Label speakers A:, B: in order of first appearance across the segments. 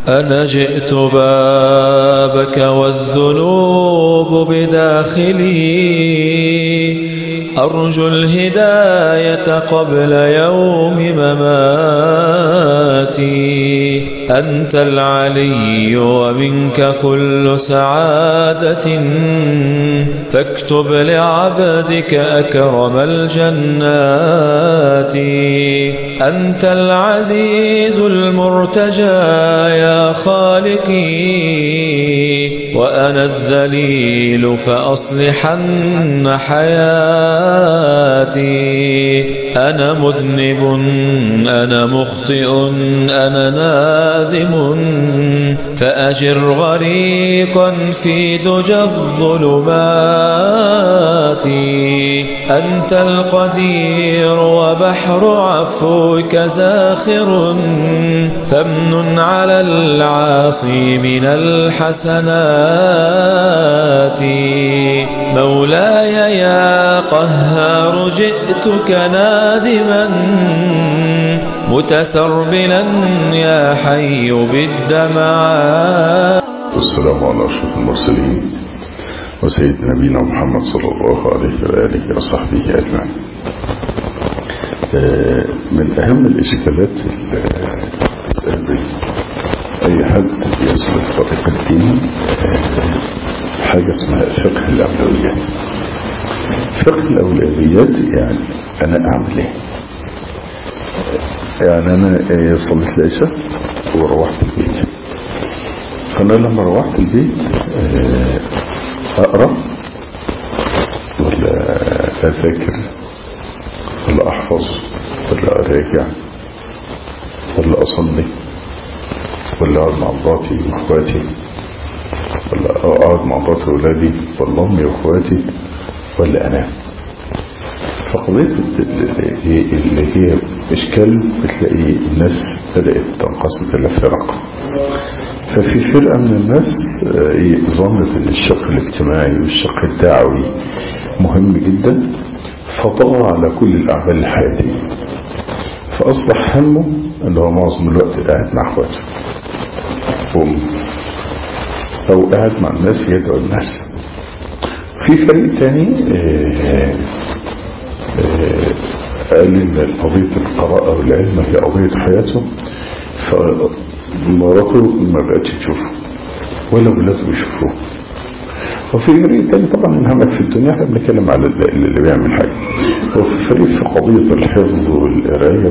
A: أنا جئت بابك والذنوب بداخلي أرجو الهداية قبل يوم مماتي أنت العلي ومنك كل سعادة فاكتب لعبدك أكرم الجنات أنت العزيز المرتجى يا خالقي وأنا الذليل فأصلحن حياتي أنا مذنب أنا مخطئ أنا نادم فأجر غريقا في دجى الظلمات أنت القدير وبحر عفوك زاخر فامن على العاصي من الحسنات مولاي يا قهار جئتك نادما متسربلا يا حي بالدمعات
B: والسلام على أشرف المرسلين وسيد نبينا محمد صلى الله عليه وآله وصحبه أجمعين من أهم الإشكالات اللي أي حد يسلك طريق الدين حاجة اسمها فقه الأولويات فقه الأولويات يعني أنا أعمل إيه يعني أنا صليت العشاء وروحت البيت فأنا لما روحت البيت أقرأ ولا أذاكر ولا أحفظ ولا أراجع ولا أصلي ولا أقعد مع مراتي وإخواتي ولا أقعد مع مراتي وأولادي ولا أمي وإخواتي ولا أنام فقضية اللي هي إشكال بتلاقي الناس بدأت تنقسم إلى فرق ففي فرقة من الناس ظنت ان الشق الاجتماعي والشق الدعوي مهم جدا فطغى على كل الأعمال الحياتية فأصبح همه أنه هو معظم الوقت قاعد مع أخواته أم أو قاعد مع الناس يدعو الناس في فريق تاني آآ آآ قال إن قضية القراءة والعلم هي قضية حياته فمراته ما بقتش تشوفه ولا ولاده يشوفوه وفي فريق تاني طبعا انهمك في الدنيا احنا بنتكلم على اللي بيعمل حاجة وفي فريق في قضية الحفظ والقراية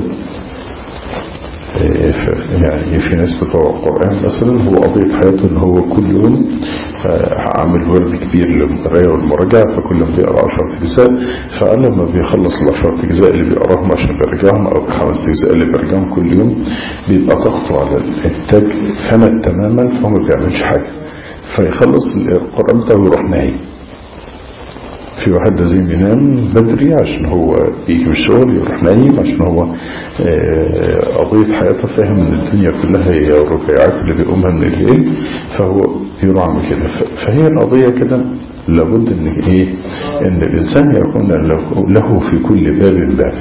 B: يعني في ناس بتوع القرآن مثلا هو قضية حياته ان هو كل يوم عامل ورد كبير للقراية والمراجعة فكل يوم بيقرأ 10 أجزاء فقال لما بيخلص ال 10 أجزاء اللي بيقراهم عشان بيرجعهم أو خمس أجزاء اللي بيرجعهم كل يوم بيبقى ضغطه على الإنتاج فمت تماما فهو ما بيعملش حاجة فيخلص القرآن ده ويروح نايم في واحد لازم ينام بدري عشان هو يجي من الشغل يروح نايم عشان هو قضية حياته فاهم ان الدنيا كلها هي الركيعات اللي بيقومها من الليل فهو يروح عامل كده فهي القضية كده لابد ان ايه ان الانسان يكون له في كل باب باب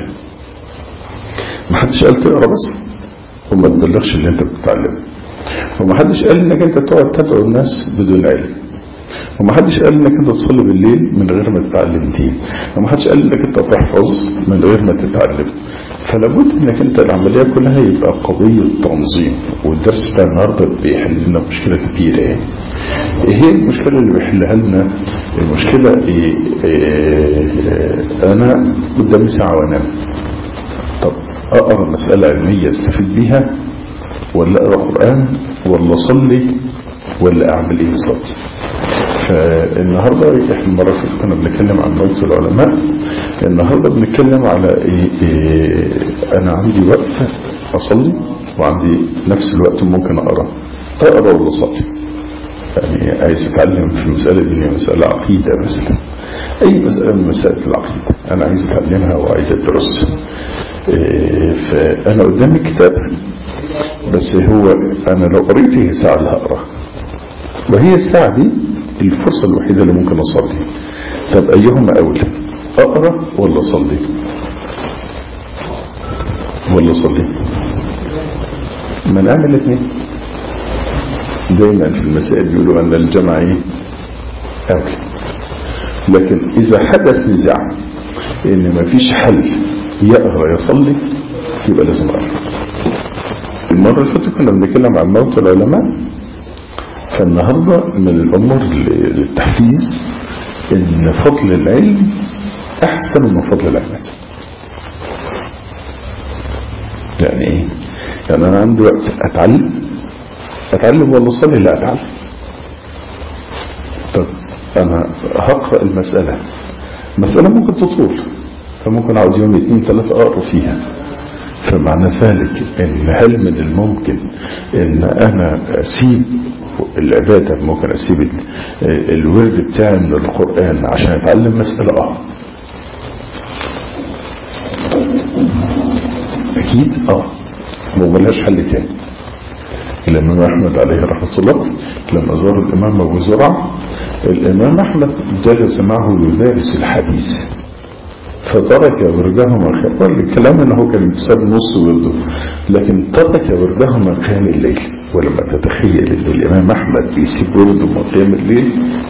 B: ما حدش قال تقرا بس وما تبلغش اللي انت بتتعلمه وما حدش قال انك انت تقعد تدعو الناس بدون علم وما حدش قال انك انت تصلي بالليل من غير ما تتعلم دين وما حدش قال انك انت تحفظ من غير ما تتعلم فلابد انك انت العملية كلها يبقى قضية تنظيم والدرس بتاع النهاردة بيحل لنا مشكلة كبيرة يعني ايه هي المشكلة اللي بيحلها لنا المشكلة إيه إيه انا قدامي ساعة وانام طب اقرا مسألة علمية استفيد بيها ولا اقرا قرآن ولا اصلي ولا اعمل ايه بالظبط فالنهاردة احنا مرة فاتت كنا بنتكلم عن موت العلماء النهاردة بنتكلم على إيه إيه انا عندي وقت اصلي وعندي نفس الوقت ممكن اقرا اقرا ولا اصلي يعني عايز اتعلم في مسألة دي مسألة عقيدة مثلا اي مسألة من مسائل العقيدة انا عايز اتعلمها وعايز ادرسها إيه فانا قدامي كتاب بس هو انا لو قريت هي ساعة اللي هقرا وهي الساعة دي الفرصة الوحيدة اللي ممكن أصلي طب أيهما أولى أقرأ ولا أصلي ولا أصلي ما نعمل الاثنين دايما في المسائل بيقولوا أن الجمع إيه؟ أولى لكن إذا حدث نزاع إن مفيش حل يقرأ يصلي يبقى لازم أقرأ المرة اللي فاتت كنا بنتكلم عن موت العلماء فالنهاردة من الأمور للتحفيز إن فضل العلم أحسن من فضل العمل يعني إيه؟ يعني أنا عندي وقت أتعلم أتعلم ولا أصلي لا أتعلم طب أنا هقرأ المسألة مسألة ممكن تطول فممكن أقعد يوم اثنين ثلاثة أقرأ فيها فمعنى ذلك ان هل من الممكن ان انا اسيب العبادة ممكن اسيب الورد بتاعي من القرآن عشان اتعلم مسألة اه اكيد اه وملهاش حل تاني الامام احمد عليه رحمة الله لما زار الامام ابو زرع الامام احمد جلس معه يدارس الحديث فترك وردهما خير الكلام انه كان بسبب نص ورده لكن ترك وردهما قيام الليل ولما تتخيل ان الامام احمد بيسيب ورده من قيام الليل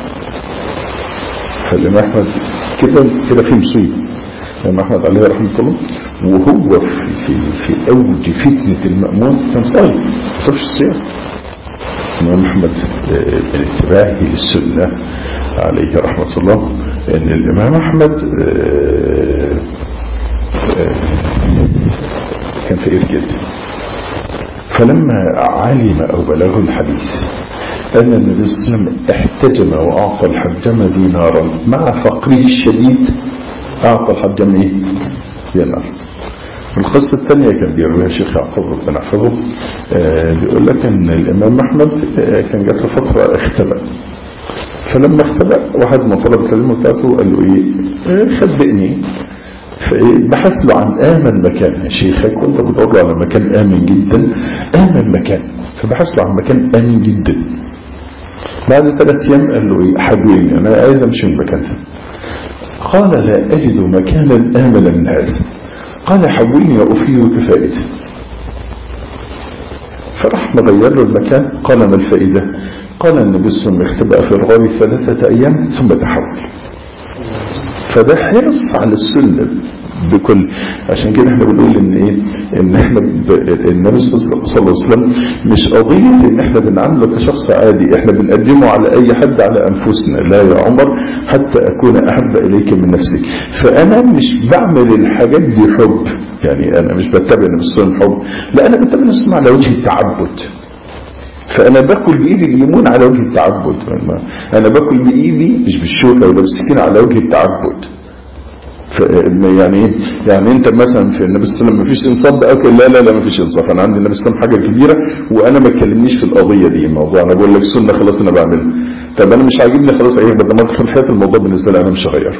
B: فالامام احمد كده كده في مصيبه الامام احمد عليه رحمه الله وهو في في, في اوج فتنه المامون كان صايم ما صابش الصيام الإمام أحمد الاتباعي للسنة عليه رحمة الله أن الإمام أحمد كان فقير جدا فلما علم أو بلغه الحديث أن النبي صلى الله عليه وسلم احتجم وأعطى الحجم دينارا مع فقره الشديد أعطى الحجم إيه؟ دينار القصة الثانية كان بيرويها الشيخ يعقوب ربنا يحفظه آه بيقول لك ان الامام احمد آه كان جات له فترة اختبأ فلما اختبأ واحد من طلب الكلمة بتاعته قال له ايه آه خبئني فايه بحث له عن امن مكان يا شيخ كنت بدور له على مكان امن جدا امن مكان فبحث له عن مكان امن جدا بعد ثلاث ايام قال له ايه حبيبي انا عايز امشي من المكان ده قال لا اجد مكانا امنا من هذا قال حولني وأفيدك فائدة فراح مغير له المكان قال ما الفائدة قال النبي صلى الله عليه وسلم اختبأ في الغار ثلاثة أيام ثم تحول فده حرص على السنة بكل عشان كده احنا بنقول ان ايه ان احنا ب... النبي صلى الله عليه وسلم مش قضية ان احنا بنعامله كشخص عادي احنا بنقدمه على اي حد على انفسنا لا يا عمر حتى اكون احب اليك من نفسك فانا مش بعمل الحاجات دي حب يعني انا مش بتبع النبي صلى الله عليه وسلم حب لا انا بتبع النبي على وجه التعبد فانا باكل بايدي اليمين على وجه التعبد انا باكل بايدي مش بالشوكه ولا بالسكينه على وجه التعبد يعني يعني انت مثلا في النبي صلى الله عليه وسلم مفيش انصاف بقى لا لا لا مفيش انصاف انا عندي النبي صلى الله عليه وسلم حاجه كبيره وانا ما تكلمنيش في القضيه دي الموضوع انا بقول لك سنه خلاص انا بعملها طب انا مش عاجبني خلاص ايه بدل ما ادخل حياه الموضوع بالنسبه لي انا مش هغيره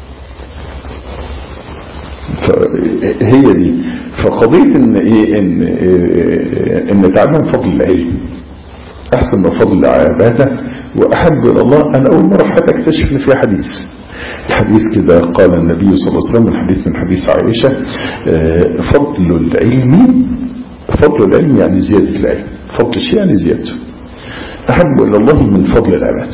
B: فهي دي فقضيه ان ايه ان إيه ان نتعلم فضل العلم احسن من فضل العباده واحب الى الله انا اول مره في حياتي اكتشف ان في حديث الحديث كده قال النبي صلى الله عليه وسلم الحديث من حديث عائشة فضل العلم فضل العلم يعني زيادة العلم فضل الشيء يعني زيادته أحب إلى الله من فضل العباد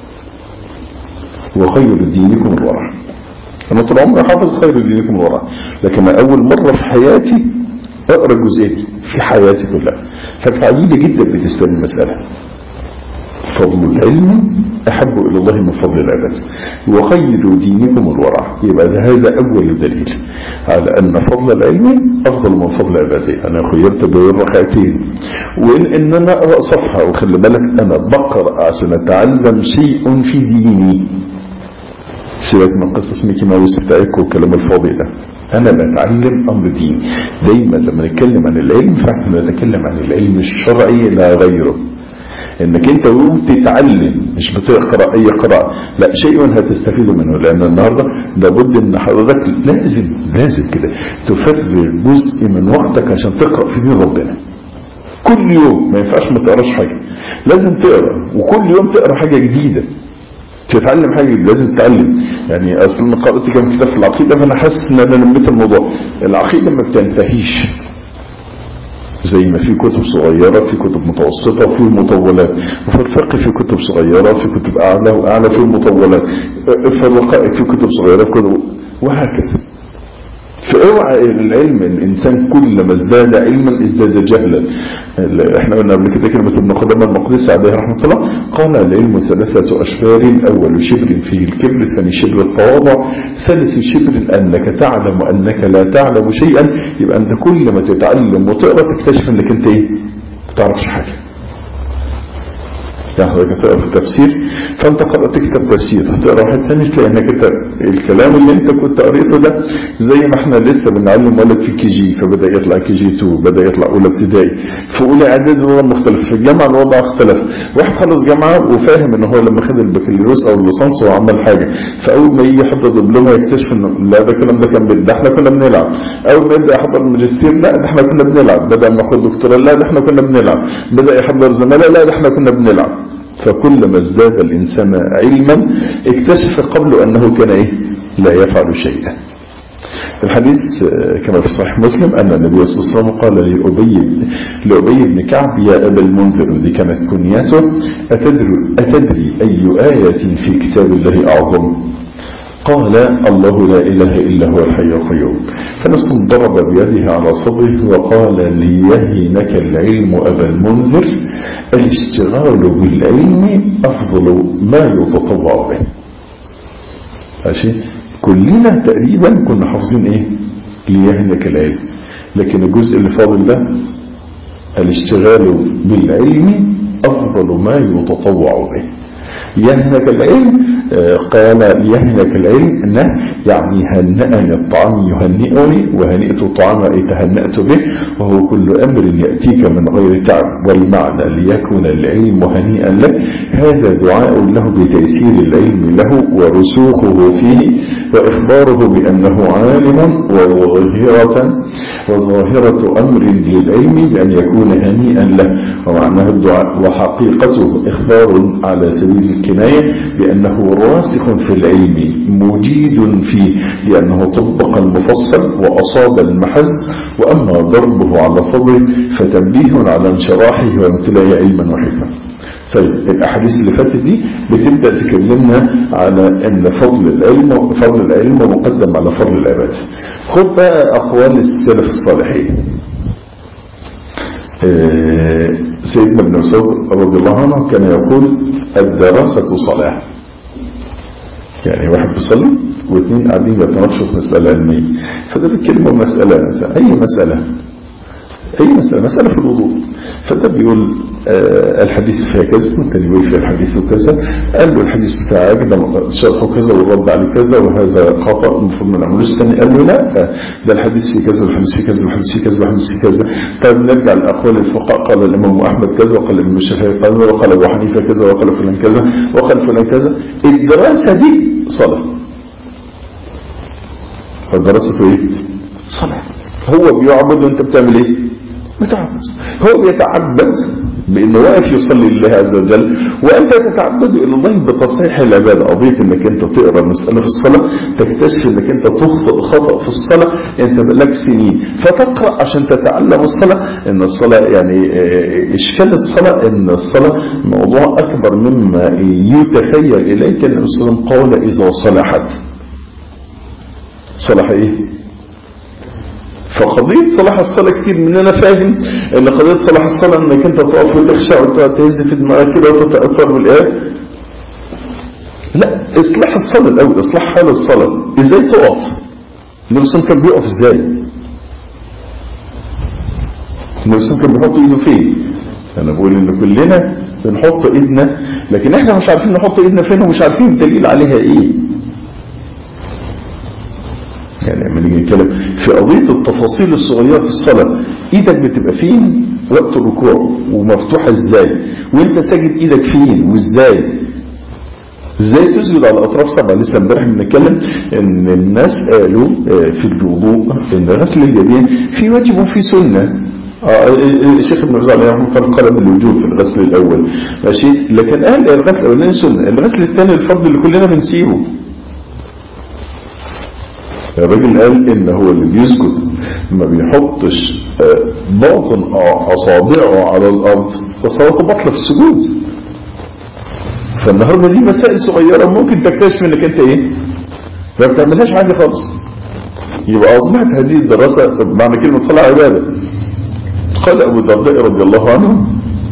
B: وخير دينكم الورع أنا طول عمري حافظ خير دينكم الورع لكن أول مرة في حياتي أقرأ الجزئية في حياتي كلها فكعجيبة جدا بتستلم المسألة فضل العلم أحب إلى الله من فضل العباد وخير دينكم الورع يبقى هذا أول دليل على أن فضل العلم أفضل من فضل عباده أنا خيرت بين ركعتين وإن إن أنا أقرأ صفحة وخلي بالك أنا بقرأ عشان أتعلم شيء في ديني سيبك من قصص ميكي ماوس بتاعك والكلام الفاضي ده أنا بتعلم أمر ديني دايما لما نتكلم عن العلم فاحنا نتكلم عن العلم الشرعي لا غيره انك انت وانت تتعلم مش بتقرا اي قراءه لا شيء هتستفيد منه لان النهارده لابد ان حضرتك لازم لازم كده تفرغ جزء من وقتك عشان تقرا في دين ربنا كل يوم ما ينفعش ما تقراش حاجه لازم تقرا وكل يوم تقرا حاجه جديده تتعلم حاجه جديدة. لازم تتعلم يعني اصلا انا قرات كام كتاب في العقيده فانا حاسس ان انا لميت الموضوع العقيده ما بتنتهيش زي ما في كتب صغيرة في كتب متوسطة في مطولات وفي الفقه في كتب صغيرة في كتب أعلى وأعلى في المطولات في الرقائق في كتب صغيرة في كتب وهكذا فاوعى العلم الانسان كلما ازداد علما ازداد جهلا احنا قلنا قبل كده كلمه ابن قدامه المقدسي عليه رحمه الله قال العلم ثلاثه اشبار اول شبر فيه الكبر ثاني شبر التواضع ثالث شبر انك تعلم انك لا تعلم شيئا يبقى انت كل ما تتعلم وتقرا تكتشف انك انت ايه ما تعرفش حاجه يعني حضرتك تقرا في التفسير فانت قرات كتاب تفسير هتقرا واحد ثاني تلاقي انك انت الكلام اللي انت كنت قريته ده زي ما احنا لسه بنعلم ولد في كي جي فبدا يطلع كي جي 2 بدا يطلع اولى ابتدائي في اولى اعدادي الوضع مختلف في الجامعه الوضع اختلف واحد خلص جامعه وفاهم ان هو لما خد البكالوريوس او الليسانس هو عمل حاجه فاول ما يجي يحضر دبلومه يكتشف انه لا ده الكلام ده كان ده احنا كنا بنلعب اول ما يبدا يحضر الماجستير لا ده احنا كنا بنلعب بدا ما ياخد دكتوراه لا ده احنا كنا بنلعب بدا يحضر زماله لا ده احنا كنا بنلعب فكلما ازداد الإنسان علما اكتشف قبل أنه كان إيه؟ لا يفعل شيئا الحديث كما في صحيح مسلم أن النبي صلى الله عليه وسلم قال لأبي, لأبي بن كعب يا أبا المنذر ذي كانت كنيته أتدري, أتدري أي آية في كتاب الله أعظم قال الله لا إله إلا هو الحي القيوم فنفس ضرب بيده على صدره وقال ليهنك العلم أبا المنذر الاشتغال بالعلم أفضل ما يتطوع به ماشي كلنا تقريبا كنا حافظين ايه ليهنك العلم لكن الجزء اللي فاضل ده الاشتغال بالعلم أفضل ما يتطوع به يهنك العلم قال يهنك العلم أنه يعني هنأني الطعام يهنئني وهنئت الطعام أي تهنأت به وهو كل أمر يأتيك من غير تعب والمعنى ليكون العلم هنيئا لك هذا دعاء له بتيسير العلم له ورسوخه فيه وإخباره بأنه عالم وظاهرة وظاهرة أمر للعلم بأن يكون هنيئا له ومعناه الدعاء وحقيقته إخبار على سبيل الكناية بأنه راسخ في العلم مجيد فيه لأنه طبق المفصل وأصاب المحز وأما ضربه على صدره فتنبيه على انشراحه وامتلاء علما وحكمة طيب الأحاديث اللي فاتت دي بتبدأ تكلمنا على أن فضل العلم فضل العلم مقدم على فضل العبادة خد بقى أقوال السلف الصالحين سيدنا ابن مسعود رضي الله عنه كان يقول الدراسة صلاة يعني واحد بيصلي واثنين قاعدين يتناقشوا في مسألة علمية فده بيتكلموا مسألة مثلا أي مسألة أي مسألة مسألة في الوضوء فده بيقول آه الحديث فيها كذا والتاني بيقول فيها الحديث كذا قال له الحديث بتاعك ده شرحه كذا والرد عليه كذا وهذا خطأ المفروض ما نعملوش الثاني قال له لا ده الحديث فيه كذا والحديث فيه كذا والحديث فيه كذا والحديث فيه كذا طيب نرجع لأقوال الفقهاء قال الإمام أحمد كذا وقال الإمام الشافعي كذا وقال أبو حنيفة كذا وقال فلان كذا وقال فلان كذا الدراسة دي صلاة فالدراسة ايه صلاة هو بيعبد وانت بتعمل ايه بتعبد هو بيتعبد بانه واقف يصلي لله عز وجل وانت تتعبد الى الله بتصحيح العباده قضيه انك انت تقرا مساله في الصلاه تكتشف انك انت تخطئ خطا في الصلاه انت بقالك سنين فتقرا عشان تتعلم الصلاه ان الصلاه يعني اشكال الصلاه ان الصلاه موضوع اكبر مما يتخيل اليك النبي صلى الله عليه وسلم قال اذا صلحت صلح ايه فقضية صلاح الصلاة كتير مننا فاهم ان قضية صلاح الصلاة انك انت تقف وتخشع وتهز في دماغك كده وتتأثر بالآية لا اصلاح الصلاة الاول اصلاح حال الصلاة ازاي تقف النبي صلى كان بيقف ازاي النبي صلى كان بيحط ايده فين انا بقول ان كلنا بنحط ايدنا لكن احنا مش عارفين نحط ايدنا فين ومش عارفين الدليل عليها ايه يعني لما نيجي نتكلم في قضية التفاصيل الصغيرة في الصلاة ايدك بتبقى فين وقت الركوع ومفتوحة ازاي وانت ساجد ايدك فين وازاي ازاي تسجد على اطراف سبعة لسه امبارح بنتكلم ان الناس قالوا في الوضوء ان غسل اليدين في واجب وفي سنة الشيخ ابن رزاق عليه رحمه الله قال بالوجوب في الغسل الاول ماشي لكن قال الغسل الاولاني سنة الغسل الثاني الفرض اللي كلنا بنسيبه الراجل قال ان هو اللي بيسجد ما بيحطش باطن أصابعه على الأرض فصلاته بطلة في السجود فالنهاردة دي مسائل صغيرة ممكن تكتشف انك انت ايه ما بتعملهاش عادي خالص يبقى أصبحت هذه الدراسة معنى كلمة صلاة عبادة قال أبو الدرداء رضي الله عنه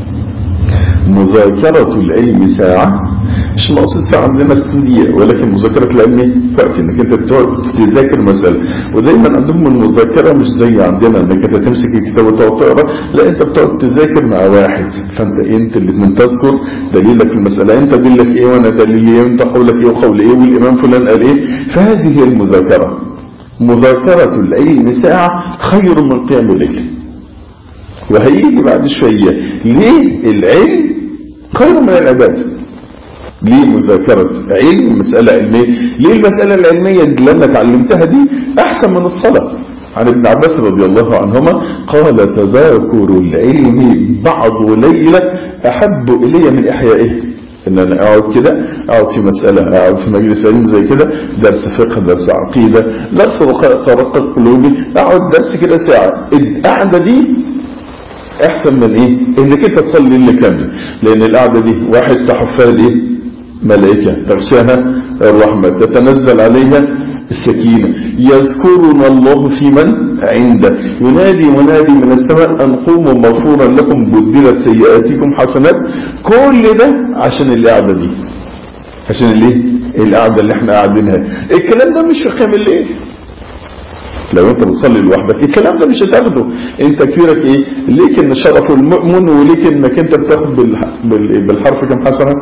B: مذاكرة العلم ساعة مش مقصود ساعة عندنا دقيقة ولكن مذاكرة العلم وقت انك انت تقعد تذاكر مسألة ودايما عندهم المذاكرة مش زي عندنا انك انت تمسك الكتاب وتقعد تقرا لا انت بتقعد تذاكر مع واحد فانت انت اللي من تذكر دليلك في المسألة انت دليلك ايه وانا دليلي ايه وانت قولك ايه وقول ايه والامام فلان قال ايه فهذه هي المذاكرة مذاكرة العلم ساعة خير من قيام الليل وهيجي بعد شوية ليه العلم خير من العبادة ليه مذاكرة علم مسألة علمية ليه المسألة العلمية اللي أنا اتعلمتها دي أحسن من الصلاة عن ابن عباس رضي الله عنهما قال تذاكر العلم بعض ليلة أحب إلي من إحيائه ان انا اقعد كده اقعد في مسألة اقعد في مجلس علم زي كده درس فقه درس عقيدة درس رقق قلوبي اقعد درس كده ساعة القعدة دي احسن من ايه انك انت تصلي اللي كامل لان القعدة دي واحد تحفها ايه ملائكة تغشاها الرحمة تتنزل عليها السكينة يذكرنا الله في من عنده ينادي منادي من السماء أن قوموا مغفورا لكم بدلت سيئاتكم حسنات كل ده عشان القعدة دي عشان الايه القعدة اللي احنا قاعدينها الكلام ده مش في قيام الليل لو انت بتصلي لوحدك الكلام ده مش هتاخده انت كبيرك ايه ليك ان شرف المؤمن وليك انك انت بتاخد بالحرف كم حسنه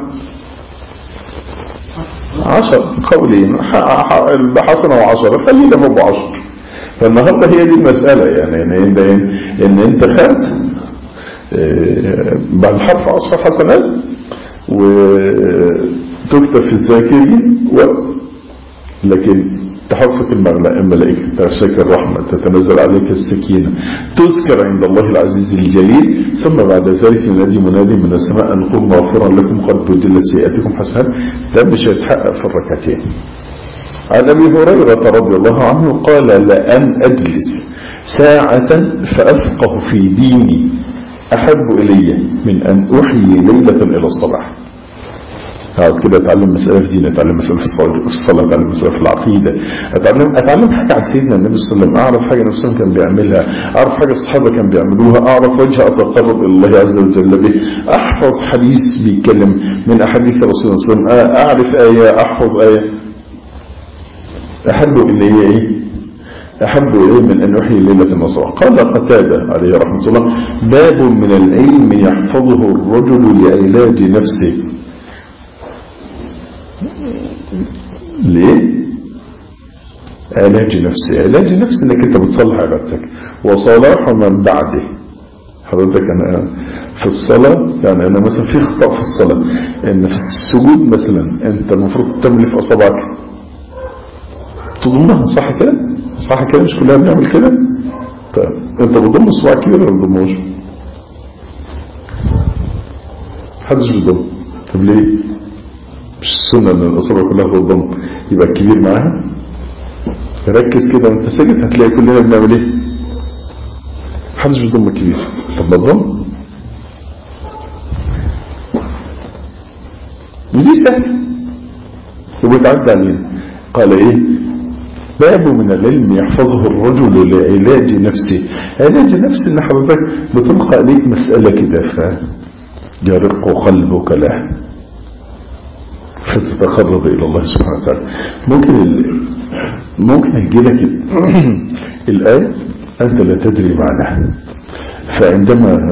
B: عشر قولين حسنة وعشرة خلينا هو بعشر فالنهاردة هي دي المسألة يعني ان انت, إن انت خدت بعد الحرف عشر حسنات وتكتب في الذاكرين و لكن تحفك الملائكة تغشاك الرحمة تتنزل عليك السكينة تذكر عند الله العزيز الجليل ثم بعد ذلك ينادي منادي من السماء أن قم مغفرا لكم قد بدلت سيئاتكم حسنات ده مش هيتحقق في الركعتين عن أبي هريرة رضي الله عنه قال لأن أجلس ساعة فأفقه في ديني أحب إلي من أن أحيي ليلة إلى الصباح اقعد كده اتعلم مسألة في دين اتعلم مسألة في الصلاة اتعلم مسألة في العقيدة اتعلم اتعلم حاجة عن سيدنا النبي صلى الله عليه وسلم اعرف حاجة نفسهم كان بيعملها اعرف حاجة الصحابة كان بيعملوها اعرف وجه اتقرب الى الله عز وجل به احفظ حديث بيتكلم من احاديث الرسول صلى الله عليه وسلم اعرف آية احفظ آية احب الي ايه أحب إليه من أن أحيي ليلة النصر قال قتادة عليه رحمة الله باب من العلم يحفظه الرجل لعلاج نفسه ليه علاج نفسي علاج نفسي انك انت بتصلح عبادتك وصلاح من بعده حضرتك انا في الصلاة يعني انا مثلا في خطأ في الصلاة ان في السجود مثلا انت المفروض تملي في اصابعك تضمها صح كده صح كده مش كلنا بنعمل كده طيب انت بتضم صباعك كده ولا ما بتضموش محدش بيضم طب ليه مش السنة ان الأصابع كلها تضم يبقى الكبير معاها ركز كده وانت ساجد هتلاقي كلنا بنعمل ايه محدش بيضم الكبير طب ما تضم ودي سهل وبتعدى علينا قال ايه باب من العلم يحفظه الرجل لعلاج نفسه علاج نفس ان حضرتك بتلقى عليك مسألة كده فيرق قلبك له فتتقرب إلى الله سبحانه وتعالى ممكن ال... ممكن يجي لك الآية أنت لا تدري معناها فعندما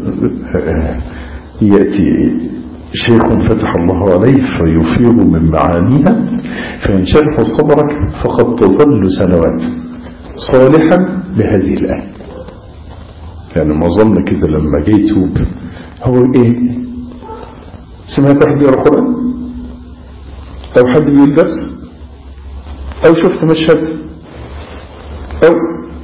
B: يأتي شيخ فتح الله عليه فيفيض من معانيها فينشرح صدرك فقد تظل سنوات صالحا لهذه الآية يعني ما ظن كده لما جاي يتوب هو ايه سمعت واحد بيقرا القرآن أو حد بيقول درس أو شفت مشهد أو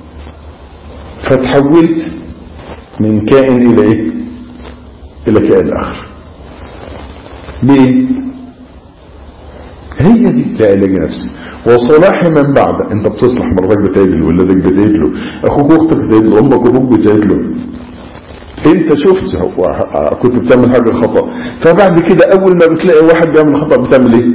B: فتحولت من كائن إلى إيه إلى كائن آخر ليه هي دي لا علاج نفسي وصلاح من بعد انت بتصلح مراتك بتعدل ولادك بتعدله اخوك واختك بتعدله امك وابوك بتعدله انت شفت هو- كنت بتعمل حاجه خطا فبعد كده اول ما بتلاقي واحد بيعمل خطا بتعمل ايه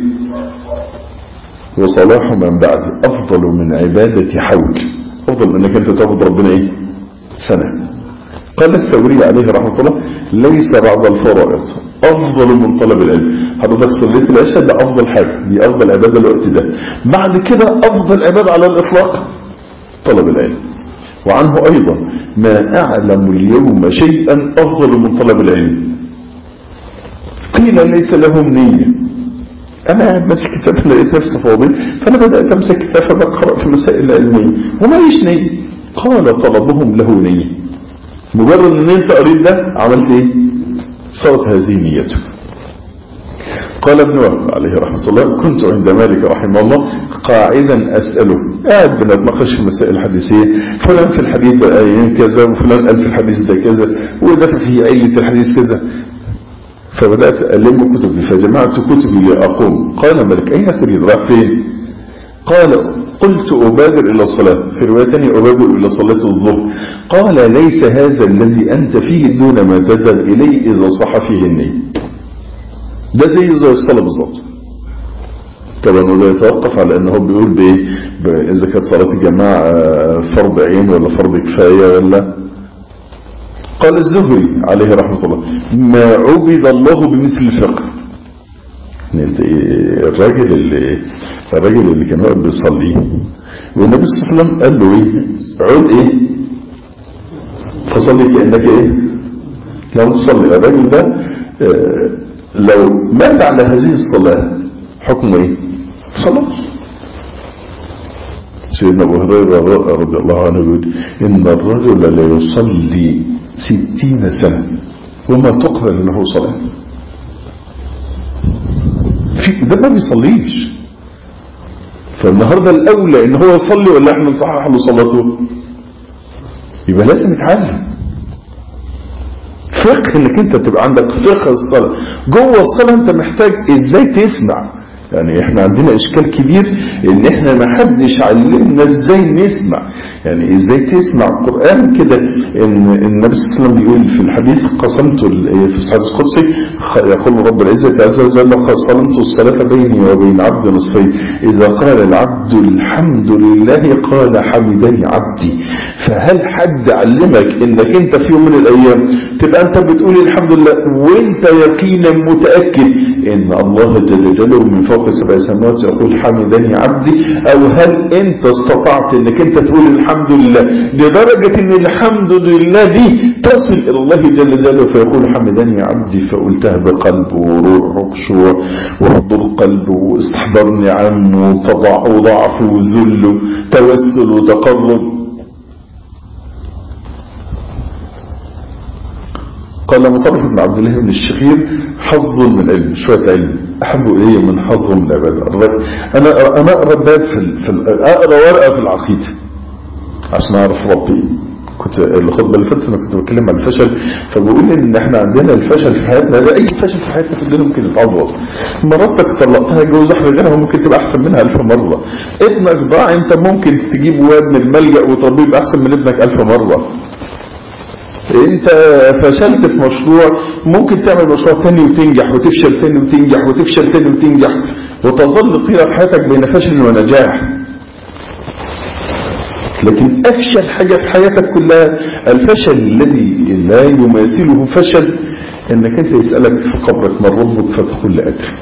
B: وصلاح من بعد افضل من عباده حول افضل من انك انت تعبد ربنا ايه سنه قال الثوري عليه رحمه الله ليس بعد الفرائض افضل من طلب العلم حضرتك صليت العشاء ده افضل حاجه دي افضل عباده الوقت ده بعد كده افضل عباده على الاطلاق طلب العلم وعنه ايضا ما اعلم اليوم شيئا افضل من طلب العلم قيل ليس لهم نيه انا قاعد ماسك كتاب لقيت نفسي فاضي فانا بدات امسك كتاب فبقرا في مسائل علميه وما ليش نيه قال طلبهم له نيه مجرد ان انت قريت ده عملت ايه صارت هذه نيته قال ابن وهب عليه رحمه الله كنت عند مالك رحمه الله قاعدا اساله قاعد بنتناقش في مسائل حديثيه فلان في الحديث ده آيين كذا وفلان قال في الحديث ده كذا وده في عله الحديث كذا فبدات الم كتبي فجمعت كتبي لاقوم قال مالك اين تريد رايح فين قال قلت أبادر إلى الصلاة في رواية ثانية أبادر إلى صلاة الظهر قال ليس هذا الذي أنت فيه دون ما تذهب إليه إذا صح فيه النية ده زي زي الصلاة بالظبط طبعا ولا يتوقف على أنه بيقول بإيه ب- إذا كانت صلاة الجماعة فرض عين ولا فرض كفاية ولا قال الزهري عليه رحمة الله ما عبد الله بمثل الفقه يعني انت ايه الراجل اللي الراجل اللي كان واقف بيصلي والنبي صلى الله عليه وسلم قال له ايه عد ايه فصلي كانك ايه لو تصلي الراجل ده آه، لو مات على هذه الصلاه حكمه ايه صلاه سيدنا ابو هريره رضي الله عنه يقول ان الرجل لا يصلي ستين سنه وما تقبل له صلاه في ده ما بيصليش فالنهارده الاولى ان هو يصلي ولا احنا نصحح له صلاته يبقى لازم يتعلم فقه انك انت تبقى عندك فقه الصلاه جوه الصلاه انت محتاج ازاي تسمع يعني احنا عندنا اشكال كبير ان احنا ما حدش علمنا ازاي نسمع يعني ازاي تسمع القران كده ان النبي صلى الله عليه وسلم بيقول في الحديث قسمت ال- في الحديث القدسي خ- يقول رب العزه عز وجل قسمت الصلاه بيني وبين عبد نصفين اذا قال العبد الحمد لله قال حمدني عبدي فهل حد علمك انك انت في يوم من الايام تبقى انت بتقول الحمد لله وانت يقينا متاكد ان الله جل جلاله من فوق سبع سماوات يقول حمدني عبدي او هل انت استطعت انك انت تقول الحمد لله لدرجه ان الحمد لله دي تصل الى الله جل جلاله فيقول حمدني عبدي فقلتها بقلب وروح وخشوع وحضور قلب واستحضار نعم وتضع وضعف وذل وتوسل وتقرب قال مطرف بن عبد الله بن الشخير حظ من علم شوية علم أحب إلي من حظ من العبادة الرب- أنا أنا أقرأ باب في, ال- في ال- أقرأ ورقة في العقيدة عشان أعرف ربي كنت الخطبة اللي فاتت أنا كنت بتكلم عن الفشل فبقول إن إحنا عندنا الفشل في حياتنا ده أي فشل في حياتنا في الدنيا ممكن يتعوض مراتك طلقتها جوز واحدة غيرها ممكن تبقى أحسن منها ألف مرة ابنك ضاع أنت ممكن تجيب واد من الملجأ وتربيه يبقى أحسن من ابنك ألف مرة انت فشلت في مشروع ممكن تعمل مشروع تاني وتنجح وتفشل تاني وتنجح وتفشل تاني وتنجح وتظل طيلة حياتك بين فشل ونجاح لكن افشل حاجة في حياتك كلها الفشل الذي لا يماثله فشل انك انت يسألك في قبرك من ربك فتقول لا ادري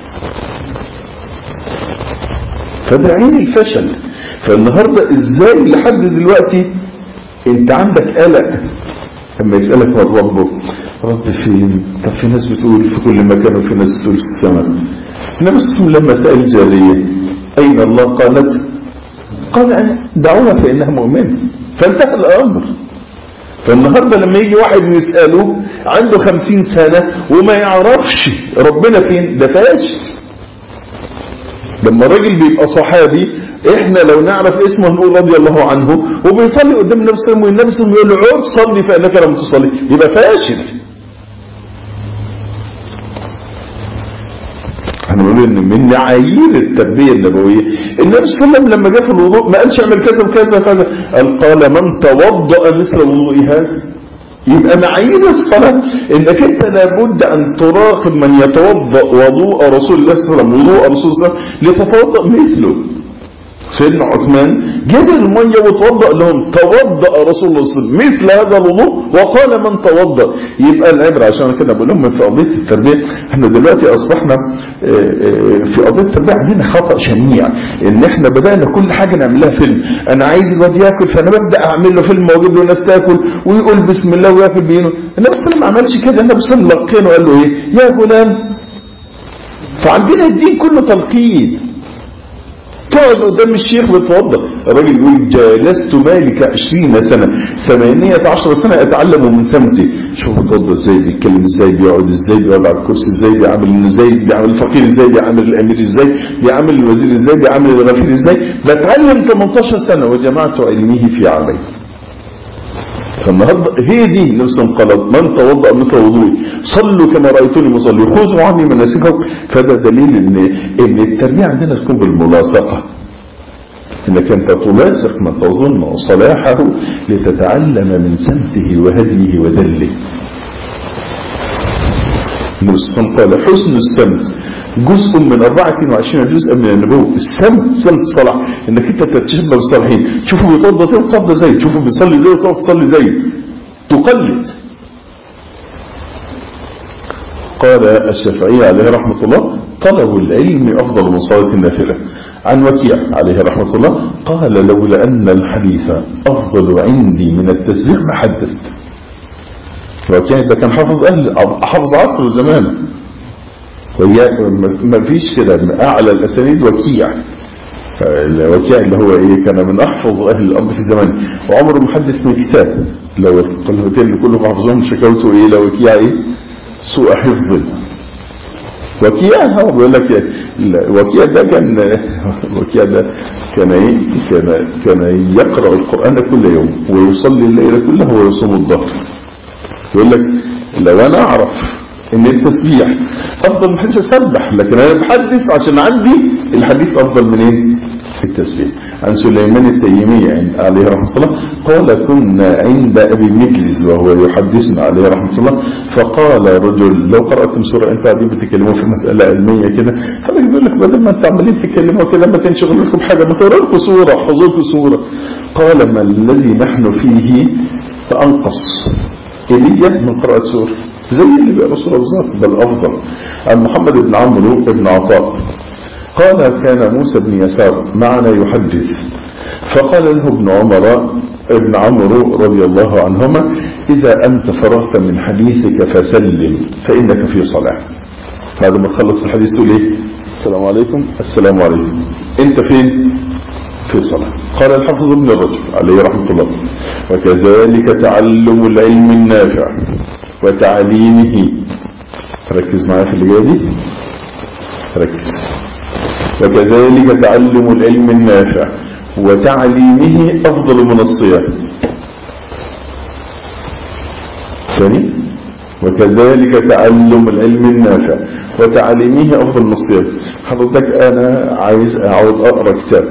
B: فده عين الفشل فالنهاردة ازاي لحد دلوقتي انت عندك قلق لما يسألك من ربك رب فين طب في ناس بتقول في كل مكان وفي ناس بتقول في السماء النبي صلى الله عليه وسلم لما سأل جارية أين الله قالت قال أنا دعوها فإنها مؤمنة فانتهى الأمر فالنهاردة لما يجي واحد يسأله عنده خمسين سنة وما يعرفش ربنا فين ده فاشل لما راجل بيبقى صحابي احنا لو نعرف اسمه نقول رضي الله عنه وبيصلي قدام النبي صلى الله عليه وسلم والنبي صلى الله عليه وسلم يقول له عد صلي فانك لم تصلي يبقى فاشل احنا بنقول بيقول ان من معايير التربيه النبويه النبي صلى الله عليه وسلم لما جاء في الوضوء ما قالش اعمل كذا وكذا وكذا قال قال من توضا مثل وضوء هذا يبقى معايير الصلاة انك انت لابد ان تراقب من يتوضا وضوء رسول الله صلى الله عليه وسلم وضوء رسول الله لتتوضا مثله سيدنا عثمان جاب المية وتوضأ لهم توضأ رسول الله صلى الله عليه وسلم مثل هذا الوضوء وقال من توضأ يبقى العبرة عشان كده بقول لهم في قضية التربية احنا دلوقتي اصبحنا في قضية التربية عندنا خطأ شنيع ان احنا بدأنا كل حاجة نعملها فيلم انا عايز الواد ياكل فانا ببدأ اعمل له فيلم واجيب له ناس تاكل ويقول بسم الله وياكل بينه النبي صلى الله عليه وسلم ما عملش كده النبي صلى الله عليه وسلم لقينه وقال له ايه يا غلام فعندنا الدين كله تلقين تقعد قدام الشيخ بتوضى الراجل يقول جلست مالك 20 سنة 18 سنة اتعلم من سمتي شوف بتوضى ازاي بيتكلم ازاي بيقعد ازاي بيقعد على الكرسي ازاي بيعمل ازاي بيعمل الفقير ازاي بيعمل الامير ازاي بيعمل الوزير ازاي بيعمل الغفير ازاي بتعلم 18 سنة وجمعت علمه في عامين فالنهارده هي دي نفس قالت من توضأ مثل وضوئي صلوا كما رأيتوني مصلي خذوا عني مناسككم فده دليل ان ان التربية عندنا تكون بالملاصقة انك انت تلاصق من تظن صلاحه لتتعلم من سمته وهديه ودله النبي صلى الله عليه وسلم قال حسن السمت جزء من 24 جزءا من النبوة السمت سمت صلاح انك انت تتشبه بالصالحين تشوفه بيتوضى زي وتوضى زي تشوفه بيصلي زي وتقف تصلي زي تقلد قال الشافعي عليه رحمة الله طلب العلم أفضل من صلاة النافلة عن وكيع عليه رحمة الله قال لولا أن الحديث أفضل عندي من التسبيح ما حدثت وكيع ده كان حافظ أهل حافظ عصر زمانه ما فيش كده اعلى الاسانيد وكيع الوكيع اللي هو ايه كان من احفظ اهل الارض في زمانه وعمر محدث من كتاب لو القلبتين اللي كلهم حافظهم شكوته ايه لو وكيع ايه سوء حفظ وكيع هو بيقول لك وكيع ده كان وكيع ده كان ايه كان كان يقرا القران كل يوم ويصلي الليل كلها ويصوم الظهر يقول لك لو انا اعرف ان التسبيح افضل من حيث اسبح لكن انا بحدث عشان عندي الحديث افضل من ايه التسبيح عن سليمان التيمي عليه رحمه الله قال كنا عند ابي مجلس وهو يحدثنا عليه رحمه الله فقال رجل لو قراتم سوره انت قاعدين بتتكلموا في مساله علميه كده فبيقول بيقول لك بدل ما انتوا عمالين تتكلموا كده ما تنشغلوا لكم حاجه ما تقرا لكم سوره احفظوا لكم سوره قال ما الذي نحن فيه فانقص ايليا من قراءه سوره زي اللي بقى رسول بالظبط بل أفضل عن محمد بن عمرو بن عطاء قال كان موسى بن يسار معنا يحدث فقال له ابن عمر ابن عمرو رضي الله عنهما إذا أنت فرغت من حديثك فسلم فإنك في صلاة بعد ما تخلص الحديث تقول ايه السلام عليكم السلام عليكم انت فين في صلاة قال الحفظ ابن الرجل عليه رحمة الله وكذلك تعلم العلم النافع وتعليمه ركز معايا في اللي جاي دي ركز وكذلك تعلم العلم النافع وتعليمه أفضل من الصيام ثاني وكذلك تعلم العلم النافع وتعليمه أفضل من الصيام حضرتك أنا عايز أعود أقرأ كتاب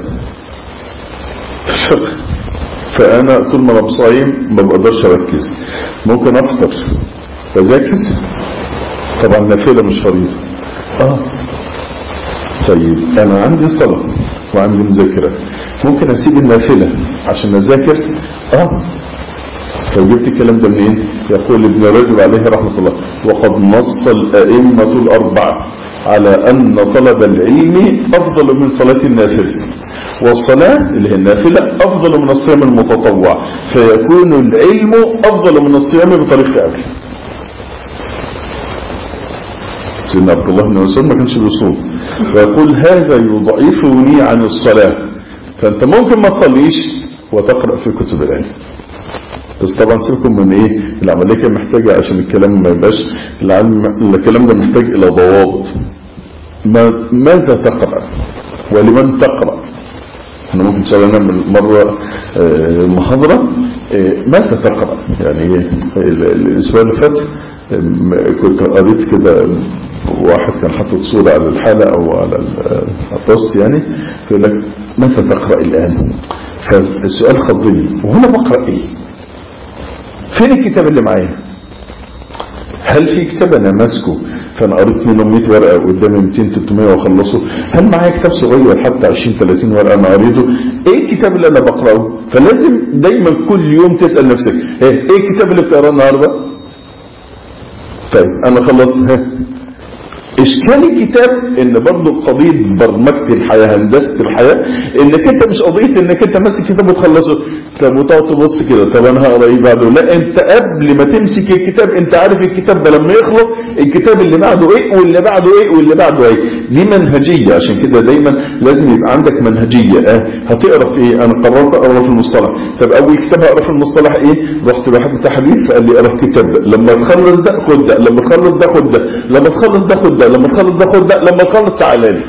B: فقه فأنا طول ما أنا بصايم ما بقدرش أركز ممكن أفطر فذاكر طبعا نافلة مش فريضة آه طيب أنا عندي صلاة وعندي مذاكرة ممكن أسيب النافلة عشان أذاكر آه لو جبت الكلام ده منين يقول ابن رجب عليه رحمة الله وقد نص الأئمة الأربعة على أن طلب العلم أفضل من صلاة النافلة والصلاة اللي هي النافلة أفضل من الصيام المتطوع فيكون العلم أفضل من الصيام بطريق أكل سيدنا عبد الله بن مسعود ما كانش بيصوم ويقول هذا يضعفني عن الصلاة فأنت ممكن ما تصليش وتقرأ في كتب العلم بس طبعا سيبكم من ايه العمليه كان محتاجه عشان الكلام ما يبقاش العلم الكلام ده محتاج الى ضوابط ما ماذا تقرا ولمن تقرا احنا ممكن ان شاء الله نعمل مره آه، محاضره آه، ماذا تقرا يعني الاسبوع اللي فات آه، كنت قريت كده واحد كان حاطط صورة على الحالة او على ال- البوست يعني يقول لك متى تقرأ الان فالسؤال خضني وهنا بقرأ ايه فين الكتاب اللي معايا هل في كتاب انا ماسكه فانا قريت منه 100 ورقه قدامي 200 300 واخلصه هل معايا كتاب صغير حتى 20 30 ورقه انا قريته ايه الكتاب اللي انا بقراه فلازم دايما كل يوم تسال نفسك ايه ايه الكتاب اللي بتقراه النهارده طيب انا خلصت ها اشكال الكتاب ان برضه قضيه برمجه الحياه هندسه الحياه انك انت مش قضيه انك انت ماسك كتاب وتخلصه طب وتقعد تبص كده طب انا هقرا ايه بعده لا انت قبل ما تمسك الكتاب انت عارف الكتاب ده لما يخلص الكتاب اللي بعده ايه واللي بعده ايه واللي بعده ايه دي منهجيه عشان كده دايما لازم يبقى عندك منهجيه اه هتقرا في ايه انا قررت اقرا في المصطلح طب اول كتاب هقرا في المصطلح ايه رحت لواحد بتاع حديث فقال لي اقرا الكتاب ده لما تخلص ده خد ده لما تخلص ده خد ده لما تخلص ده خد ده لما تخلص ده خد ده لما تخلص تعالى لي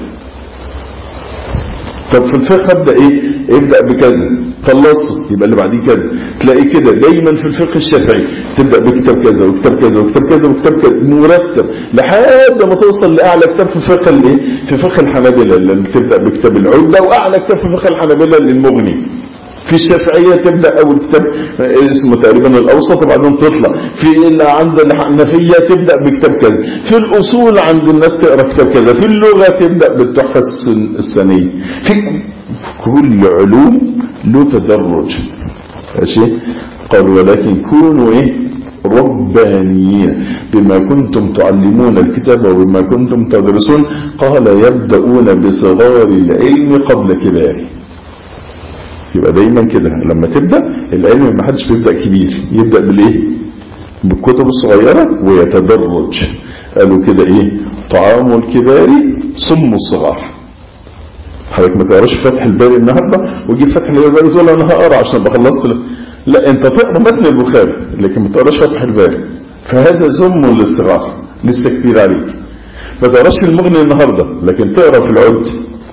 B: طب في الفقه ابدا ايه ابدا بكذا خلصته يبقى اللي بعديه كذا تلاقي كده دايما في الفقه الشافعي تبدا بكتاب كذا وكتاب كذا وكتاب كذا وكتاب كذا مرتب لحد ما توصل لاعلى كتاب في فقه الايه في فقه الحنابلة اللي تبدا بكتاب العده واعلى كتاب في فقه الحنابلة للمغني في الشافعية تبدأ أول كتاب اسمه تقريبا الأوسط وبعدين تطلع في اللي عند الحنفية تبدأ بكتاب كذا في الأصول عند الناس تقرأ كتاب كذا في اللغة تبدأ بالتحفة السن- الثانية في كل علوم له تدرج ماشي قال ولكن كونوا ايه ربانيين بما كنتم تعلمون الكتاب وبما كنتم تدرسون قال يبدأون بصغار العلم قبل كباره يبقى دايما كده لما تبدأ العلم ما حدش بيبدأ كبير يبدأ بالايه بالكتب الصغيرة ويتدرج قالوا كده ايه طعام الكبار صم الصغار حضرتك ما تقراش فتح الباري النهارده وتجيب فتح الباري وتقول انا هقرا عشان ابقى خلصت له. لا انت تقرا متن البخاري لكن ما تقراش فتح الباري فهذا ذم للصغار لسه كتير عليك ما تقراش في المغني النهارده لكن تقرا في العد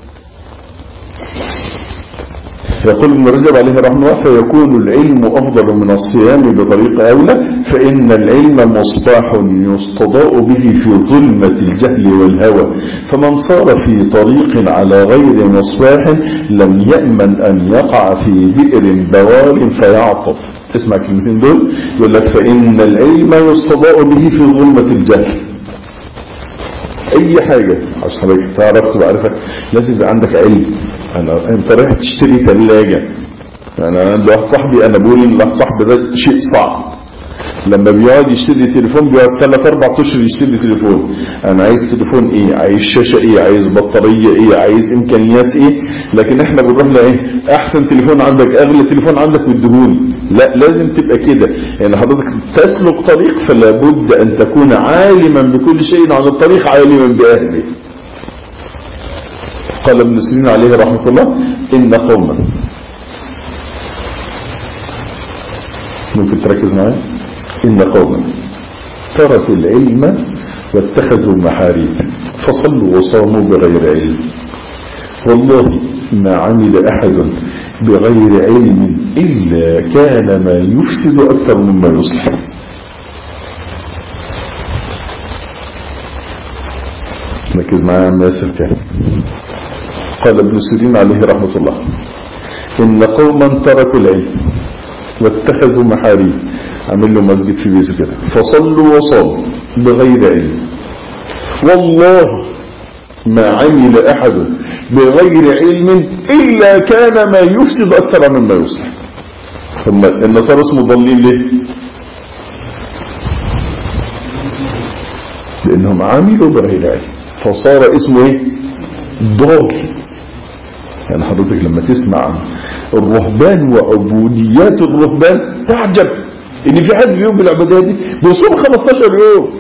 B: يقول ابن رجب عليه رحمه الله فيكون العلم أفضل من الصيام بطريق أولى فإن العلم مصباح يستضاء به في ظلمة الجهل والهوى فمن صار في طريق على غير مصباح لم يأمن أن يقع في بئر بوار فيعطف اسمع الكلمتين دول يقول لك فإن العلم يستضاء به في ظلمة الجهل اي حاجة عشان حضرتك تعرف تبقى عارفك لازم يبقى عندك علم انا انت رايح تشتري ثلاجة يعني انا عندي واحد صاحبي انا بقول ان واحد صاحبي ده شيء صعب لما بيقعد يشتري تليفون بيقعد ثلاث اربع اشهر يشتري تليفون انا عايز تليفون ايه عايز شاشه ايه عايز بطاريه ايه عايز امكانيات ايه لكن احنا بنروح لايه احسن تليفون عندك اغلى تليفون عندك والدهون لا لازم تبقى كده يعني حضرتك تسلك طريق فلا بد ان تكون عالما بكل شيء عن الطريق عالما باهله قال ابن سيرين عليه رحمه الله ان قوما ممكن تركز معايا إن قوما تركوا العلم واتخذوا محاريب فصلوا وصاموا بغير علم والله ما عمل أحد بغير علم إلا كان ما يفسد أكثر مما يصلح ركز معايا عم ياسر كان قال ابن سيرين عليه رحمة الله إن قوما تركوا العلم واتخذوا محاريب عمل له مسجد في بيته كده فصلوا وصاموا بغير علم والله ما عمل أحد بغير علم إلا كان ما يفسد أكثر مما يصلح ثم النصارى اسمه ضالين ليه لأنهم عملوا بغير علم فصار اسمه ايه ضال يعني حضرتك لما تسمع عن الرهبان وعبوديات الرهبان تعجب ان في حد بيقوم بالعبادات دي بيصوم 15 يوم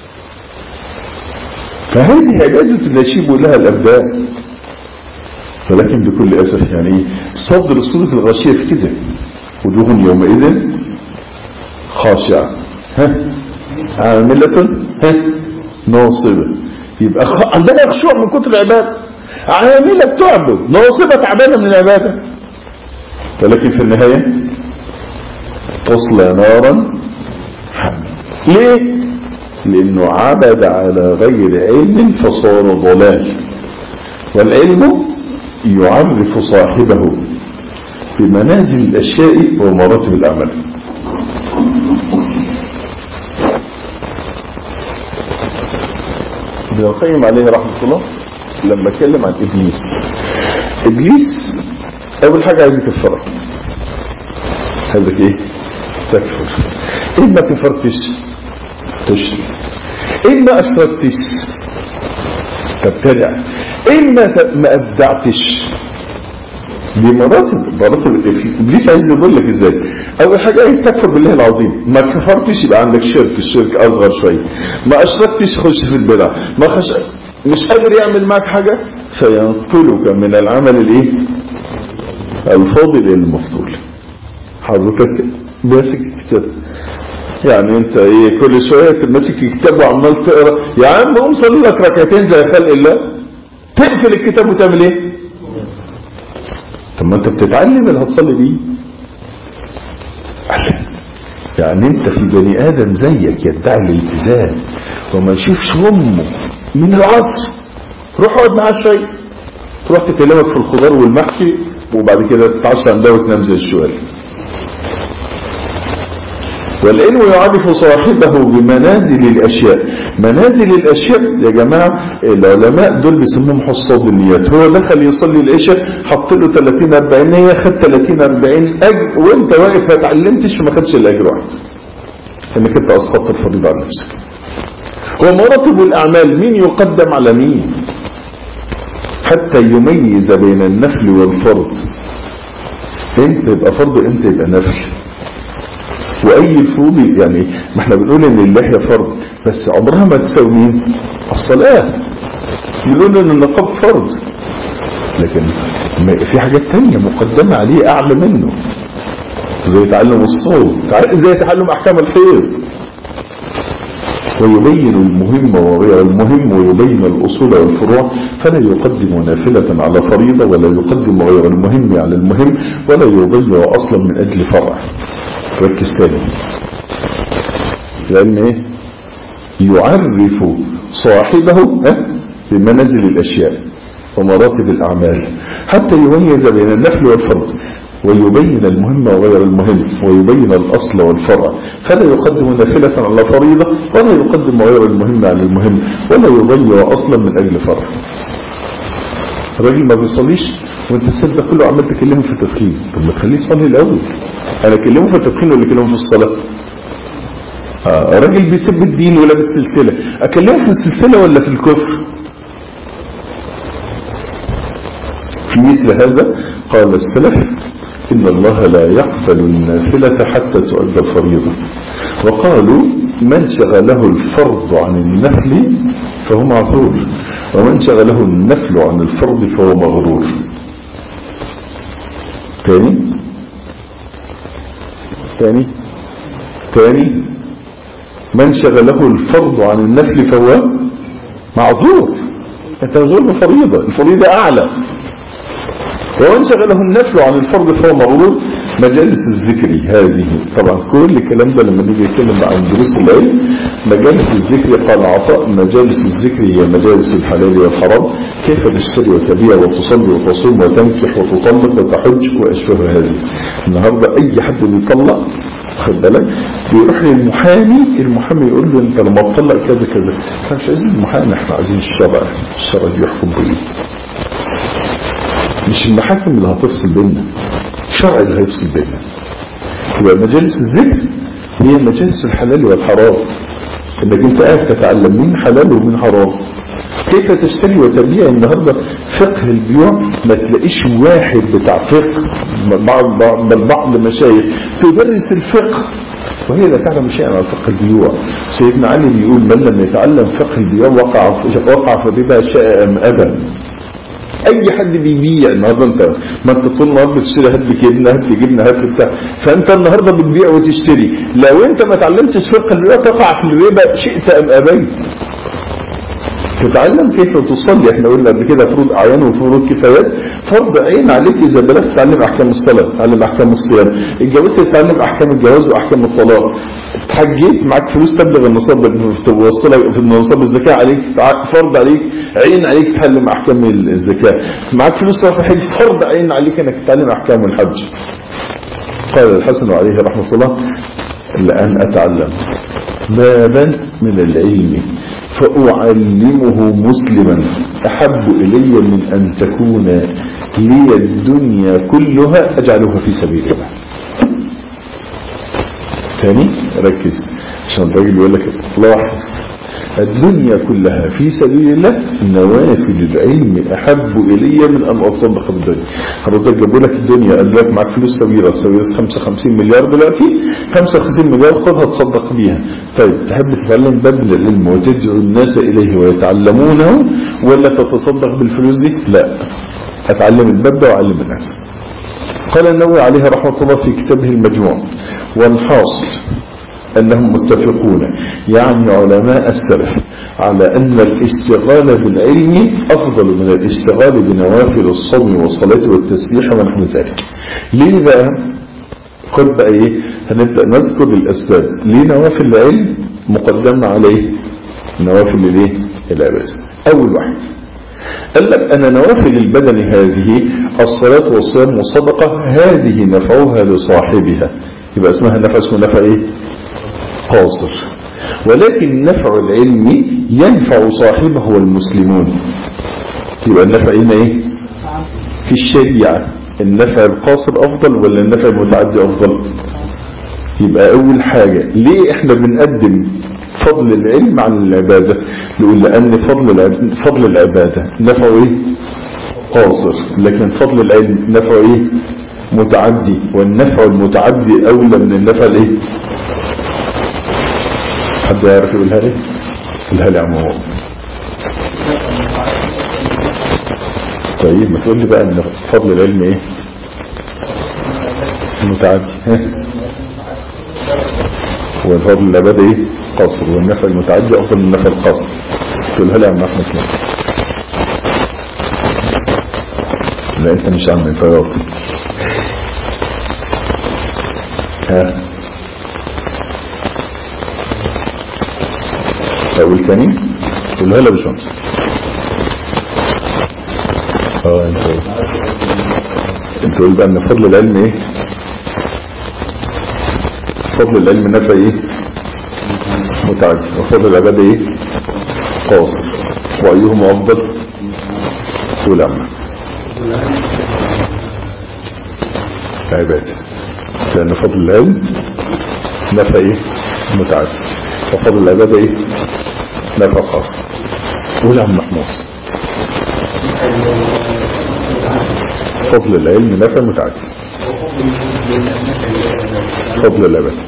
B: فهذه عبادة نشيب لها الأبدان ولكن بكل أسف يعني صدر سورة الغاشية في كده وجوه يومئذ خاشعة ها عاملة ها ناصبة يبقى خ... عندنا خشوع من كتر العبادة عاملة تعبد ناصبة تعبانة من العبادة ولكن في النهاية تصلى نارا حامية ليه لأنه عبد على غير علم فصار ضلال والعلم يعرف صاحبه بمنازل الأشياء ومراتب الأعمال ابن القيم عليه رحمة الله لما اتكلم عن إبليس إبليس أول حاجة عايز يكفرك عايزك إيه تكفر إن ما كفرتش تشرك إن ما أشركتش تبتدع إن ما ما أبدعتش دي مراتب مراتب ابليس عايز يقول لك ازاي اول حاجه عايز تكفر بالله العظيم ما كفرتش يبقى عندك شرك الشرك اصغر شويه ما اشركتش خش في البدع ما خش مش قادر يعمل معك حاجه فينقلك من العمل الايه الفاضل الى المفضول حضرتك ماسك كتاب يعني انت ايه كل شويه تمسك الكتاب وعمال تقرا يا عم قوم صلي لك ركعتين زي خلق الله تقفل الكتاب وتعمل ايه طب ما انت بتتعلم اللي هتصلي بيه يعني انت في بني ادم زيك يدعي الالتزام وما يشوفش امه من العصر روح اقعد معاه شويه تروح تكلمك في الخضار والمحشي وبعد كده تتعشى عندها وتنام زي الشوال والعلم يعرف صاحبه بمنازل الأشياء منازل الأشياء يا جماعة العلماء دول بيسموهم حصاد النيات هو دخل يصلي العشاء حط له 30 40 نية خد 30 40 أجر وانت واقف ما اتعلمتش وما خدش الأجر واحد انك انت اسقطت الفريضة على نفسك ومراتب الأعمال مين يقدم على مين حتى يميز بين النفل والفرض امتى يبقى فرض امتى يبقى نفل واي الفروض يعني ما احنا بنقول ان اللحية فرض بس عمرها ما تساوي مين الصلاة يقولون ان النقاب فرض لكن في حاجات تانية مقدمة عليه اعلى منه زي تعلم الصوت زي تعلم احكام الحيض ويبين المهم وغير المهم ويبين الأصول والفروع فلا يقدم نافلة على فريضة ولا يقدم غير المهم على المهم ولا يضيع أصلا من أجل فرع ركز تاني لأن إيه يعرف صاحبه بمنازل الأشياء ومراتب الأعمال حتى يميز بين النفل والفرض ويبين المهم وغير المهم ويبين الأصل والفرع فلا يقدم نافلة على فريضة ولا يقدم غير المهم على المهم ولا يضيع أصلا من أجل فرع الراجل ما بيصليش وانت السيد ده كله عمال تكلمه في التدخين طب ما تخليه يصلي الاول انا اكلمه في التدخين ولا اكلمه في الصلاه آه راجل بيسب الدين ولابس سلسله اكلمه في السلسله ولا في الكفر في مثل هذا قال السلف إن الله لا يقبل النافلة حتى تؤدى الفريضة وقالوا من شغله الفرض عن النفل فهو معذور ومن شغله النفل عن الفرض فهو مغرور تاني تاني تاني من شغله الفرض عن النفل فهو معذور انت مغرور بفريضة الفريضة اعلى ومن شغله النفل عن الفرض فهو مغرور مجالس الذكر هذه طبعا كل الكلام ده لما نيجي نتكلم عن دروس العلم مجالس الذكر قال عطاء مجالس الذكر هي مجالس الحلال والحرام كيف تشتري وتبيع وتصلي وتصوم وتنكح وتطلق وتحج واشبه هذه النهارده اي حد بيطلق واخد بالك بيروح للمحامي المحامي يقول له انت لما تطلق كذا كذا احنا مش عايزين المحامي احنا عايزين الشرع الشرع يحكم بايه مش المحاكم اللي هتفصل بيننا الشرع اللي هيفصل بيننا يبقى مجالس الذكر هي مجالس الحلال والحرام انك انت قاعد تتعلم مين حلال ومين حرام كيف تشتري وتبيع النهاردة فقه البيوع ما تلاقيش واحد بتاع فقه بعض بل بعض مشايخ تدرس الفقه وهي لا تعلم شيئا عن فقه البيوع سيدنا علي بيقول من لم يتعلم فقه البيوع وقع وقع في الربا شاء ام ابا اي حد بيبيع النهارده انت ما انت طول النهار بتشتري هات لي جبنه هات لي جبنه هات لي بتاع فانت النهارده بتبيع وتشتري لو انت ما اتعلمتش فقه البيع تقع في الربا شئت ام ابيت تتعلم كيف تصلي احنا قلنا قبل كده فروض اعيان وفروض كفايات فرض عين عليك اذا بلغت تتعلم احكام الصلاه تتعلم احكام الصيام اتجوزت تتعلم احكام الجواز واحكام الطلاق حجيت معاك فلوس تبلغ النصاب توصلها في نصاب الزكاة عليك فرض عليك عين عليك تتعلم أحكام الزكاة معاك فلوس تروح الحج فرض عين عليك أنك تتعلم أحكام الحج قال الحسن عليه رحمة الله لأن أتعلم بابا من العلم فأعلمه مسلما أحب إلي من أن تكون لي الدنيا كلها أجعلها في سبيل الله ثاني ركز عشان الراجل يقول لك لاحظ الدنيا كلها في سبيل الله نوافل العلم أحب إلي من أن أتصدق بالدنيا حضرتك جابوا لك الدنيا قال لك معاك فلوس سويرة سويرة 55 مليار دلوقتي 55 مليار خدها تصدق بيها طيب تحب تتعلم باب العلم وتدعو الناس إليه ويتعلمونه ولا تتصدق بالفلوس دي لا أتعلم الباب ده وأعلم الناس قال النووي عليه رحمة الله في كتابه المجموع والحاصل أنهم متفقون يعني علماء السلف على أن الاشتغال بالعلم أفضل من الاشتغال بنوافل الصوم والصلاة والتسبيح ونحو ذلك ليه بقى خد بقى ايه هنبدأ نذكر الأسباب ليه نوافل العلم مقدمة عليه نوافل الايه العبادة أول واحد قال لك أن نوافل البدن هذه الصلاة والصيام والصدقة هذه نفعها لصاحبها يبقى اسمها نفع اسمه نفع ايه قاصر ولكن نفع العلم ينفع صاحبه والمسلمون يبقى النفع هنا ايه في الشريعة النفع القاصر افضل ولا النفع المتعدي افضل يبقى اول حاجة ليه احنا بنقدم فضل العلم عن العبادة نقول لان فضل العب... فضل العبادة نفعه ايه قاصر لكن فضل العلم نفعه ايه متعدي والنفع المتعدي اولى من النفع الايه حد يعرف يقولها لي قولها لي عمو طيب ما تقول لي بقى ان فضل العلم ايه متعدي والفضل العبادة ايه قاصر والنفع المتعدي افضل من النفع القاصر تقولها لي يا عم احمد لا انت مش عم فياطي ها اقول تاني قولها له بشمس اه انت انت تقول بقى ان فضل العلم ايه فضل العلم نفع ايه متعدي وفضل العبادة ايه قاصر وايهما افضل قول عم العبادة لان فضل العلم نفع ايه متعدي وفضل العبادة ايه نفع قاصر قول يا عم محمود فضل العلم نفع متعدي فضل العبادة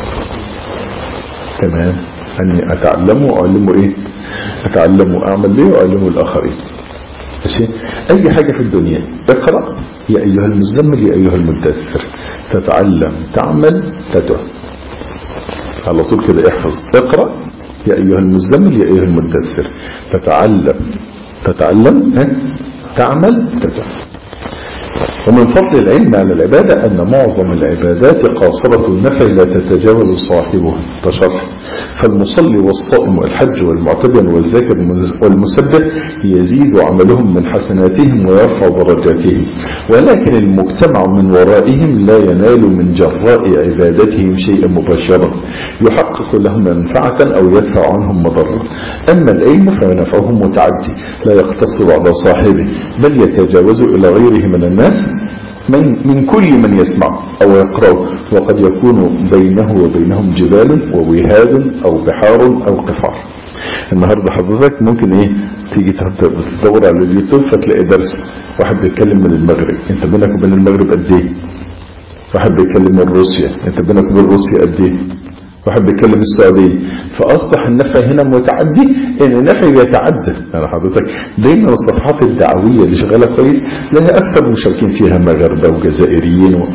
B: تمام أني أتعلمه وأعلمه إيه أتعلمه أعمل به وأعلمه الآخرين ماشي أي حاجة في الدنيا اقرأ يا أيها المزمل يا أيها المدثر تتعلم تعمل تتعب على طول كده احفظ اقرأ يا أيها المزمل يا أيها المدثر تتعلم تتعلم ها؟ تعمل تتعب ومن فضل العلم على العبادة أن معظم العبادات قاصرة النفع لا تتجاوز صاحبها تشرح فالمصلي والصائم والحج والمعتدل والذاكر والمسبح يزيد عملهم من حسناتهم ويرفع درجاتهم ولكن المجتمع من ورائهم لا ينال من جراء عبادتهم شيئا مباشرا يحقق لهم منفعة أو يدفع عنهم مضرة أما العلم فنفعه متعدي لا يقتصر على صاحبه بل يتجاوز إلى غيره من الناس من, من كل من يسمع أو يقرأ وقد يكون بينه وبينهم جبال ووهاد أو بحار أو قفار النهاردة حضرتك ممكن ايه تيجي تدور على اليوتيوب فتلاقي درس واحد بيتكلم من المغرب انت بينك وبين المغرب قد ايه واحد بيتكلم من روسيا انت بينك وبين روسيا قد ايه واحد بيتكلم السعودية فأصبح النفع هنا متعدي إن النفع يتعدى يعني حضرتك دايما الصفحات الدعوية اللي شغالة كويس لها أكثر مشاركين فيها مغاربة وجزائريين و...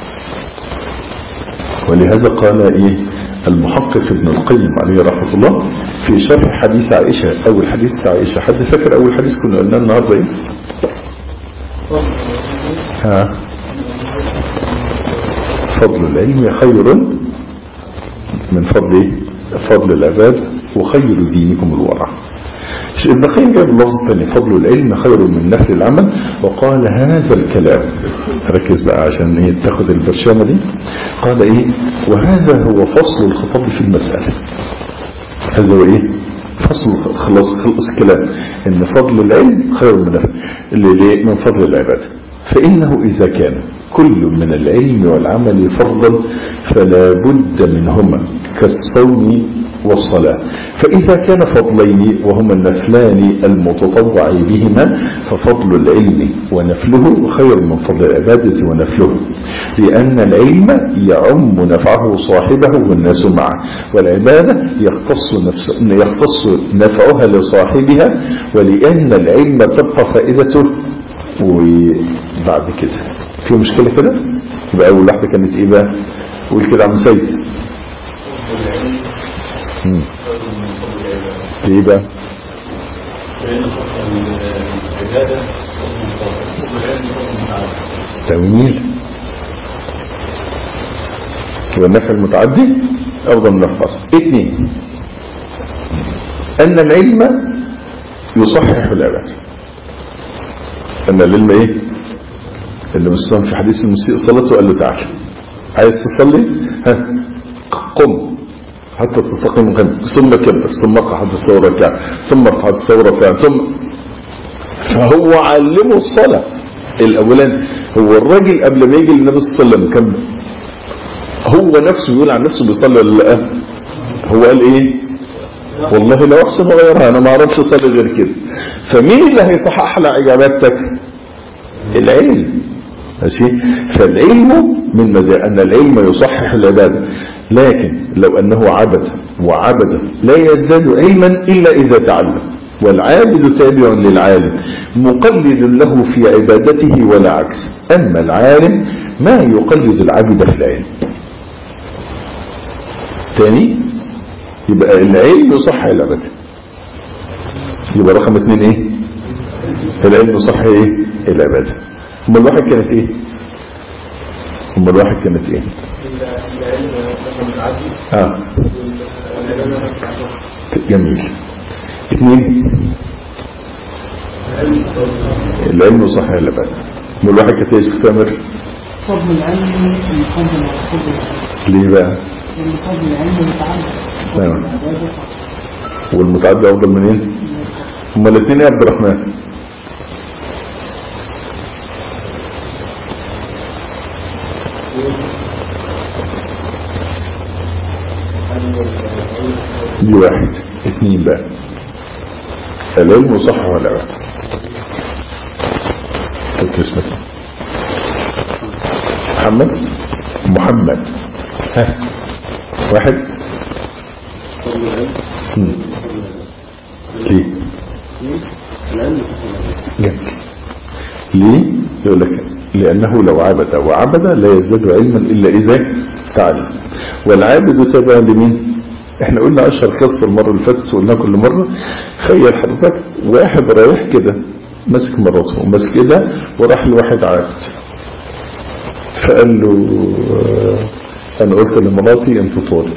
B: ولهذا قال إيه المحقق ابن القيم عليه رحمة الله في شرح حديث عائشة أول حديث عائشة حد فاكر أول حديث كنا قلنا النهاردة إيه ها فضل العلم خير من فضل إيه؟ فضل العباد وخير دينكم الورع ابن القيم جاب اللفظ الثاني فضل العلم خير من نفل العمل وقال هذا الكلام ركز بقى عشان ايه تاخد البرشامة دي قال ايه وهذا هو فصل الخطاب في المسألة هذا هو ايه فصل خلاص خلص الكلام ان فضل العلم خير من نفل اللي ليه من فضل العباد فإنه إذا كان كل من العلم والعمل فرضا فلا بد منهما كالصوم والصلاة فإذا كان فضلين وهما النفلان المتطوع بهما ففضل العلم ونفله خير من فضل العبادة ونفله لأن العلم يعم نفعه صاحبه والناس معه والعبادة يختص, نفس يختص نفعها لصاحبها ولأن العلم تبقى فائدته وبعد كده في مشكلة كده يبقى أول واحدة كانت إيه بقى قول كده عم سيد مم. ايه بقى تمييل والنفع المتعدي افضل من الفصل اثنين ان العلم يصحح العباد ان العلم ايه اللي مستوى في حديث المسيء صلاته قال له تعالى عايز تصلي ها قم حتى تستقيم قم ثم كبر ثم اقع حتى تسوي ركعه ثم ارفع حتى تسوي ركعه ثم فهو علمه الصلاه الاولاني هو الراجل قبل ما يجي للنبي صلى الله عليه وسلم كم هو نفسه يقول عن نفسه بيصلي ولا لا هو قال ايه والله لا احسن غيرها انا ما اعرفش اصلي غير كده فمين اللي هيصحح لها اجاباتك العلم ماشي فالعلم من مزايا ان العلم يصحح العباده لكن لو انه عبد وعبد لا يزداد علما الا اذا تعلم والعابد تابع للعالم مقلد له في عبادته ولا عكس اما العالم ما يقلد العبد في العلم تاني يبقى العلم يصحح العباده يبقى رقم اتنين ايه العلم يصحح ايه العباده أم الواحد كانت ايه أم الواحد كانت ايه اه جميل اثنين العلم صح ولا بقى أم الواحد كانت ايه تستمر
C: فضل العلم يقدم على فضل
B: ليه بقى
C: لأن فضل العلم يتعلم
B: تمام والمتعدي افضل منين هما الاثنين يا عبد الرحمن دي واحد اثنين بقى العلم صح ولا لا فكر اسمك محمد محمد ها واحد مم. ليه جميل ليه يقول لك لأنه لو عبد وعبد لا يزداد علما إلا إذا تعلم والعابد تابع لمين احنا قلنا اشهر قصة المرة اللي فاتت وقلنا كل مرة خير حضرتك واحد رايح كده ماسك مراته وماسك كده وراح لواحد عابد فقال له آه، انا قلت لمراتي انت طالق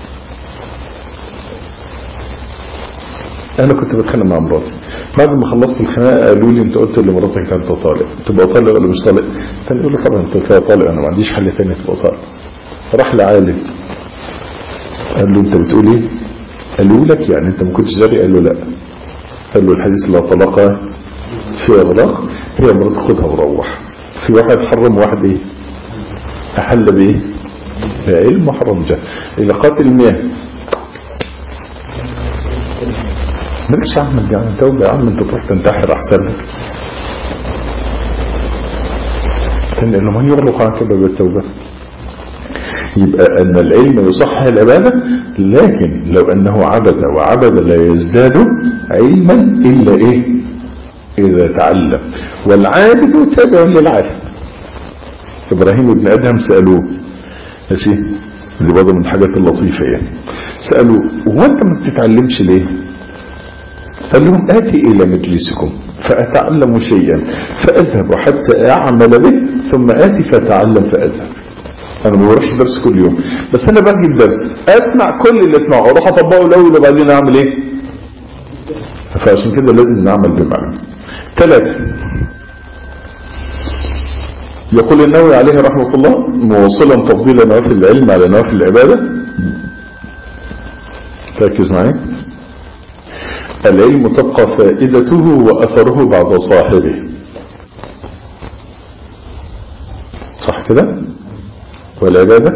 B: انا كنت بتخانق مع مراتي بعد ما خلصت الخناقه قالوا لي انت قلت لمراتك انت طالق تبقى طالق ولا مش طالق كان يقول لي طبعا انت طالق انا ما عنديش حل ثاني تبقى طالق راح لعالم قال له انت بتقول ايه قالوا لك يعني انت ما كنتش جاري قال له لا قال له الحديث لا طلاق في اغلاق هي مرات خدها وروح في واحد حرم واحد ايه احل بايه بعلم حرم جهل الى قاتل المياه مالكش يا عم الجامعة توبة يا عم انت تروح تنتحر احسن لك لانه من يغلق عن كده بالتوبة يبقى ان العلم يصحح العبادة لكن لو انه عبد وعبد لا يزداد علما الا ايه اذا تعلم والعابد تابع للعالم ابراهيم بن ادهم سألوه ماشي دي برضه من الحاجات اللطيفة يعني سألوه هو انت ما بتتعلمش ليه قال لهم آتي إلى مجلسكم فأتعلم شيئا فأذهب حتى أعمل به ثم آتي فأتعلم فأذهب انا ما بروحش الدرس كل يوم بس انا باجي الدرس اسمع كل اللي اسمعه اروح اطبقه الاول وبعدين اعمل ايه فعشان كده لازم نعمل بمعنى ثلاثة يقول النووي عليه رحمة الله موصلا تفضيل نوافل العلم على نوافل العبادة ركز معي العلم تبقى فائدته وأثره بعد صاحبه صح كده والعبادة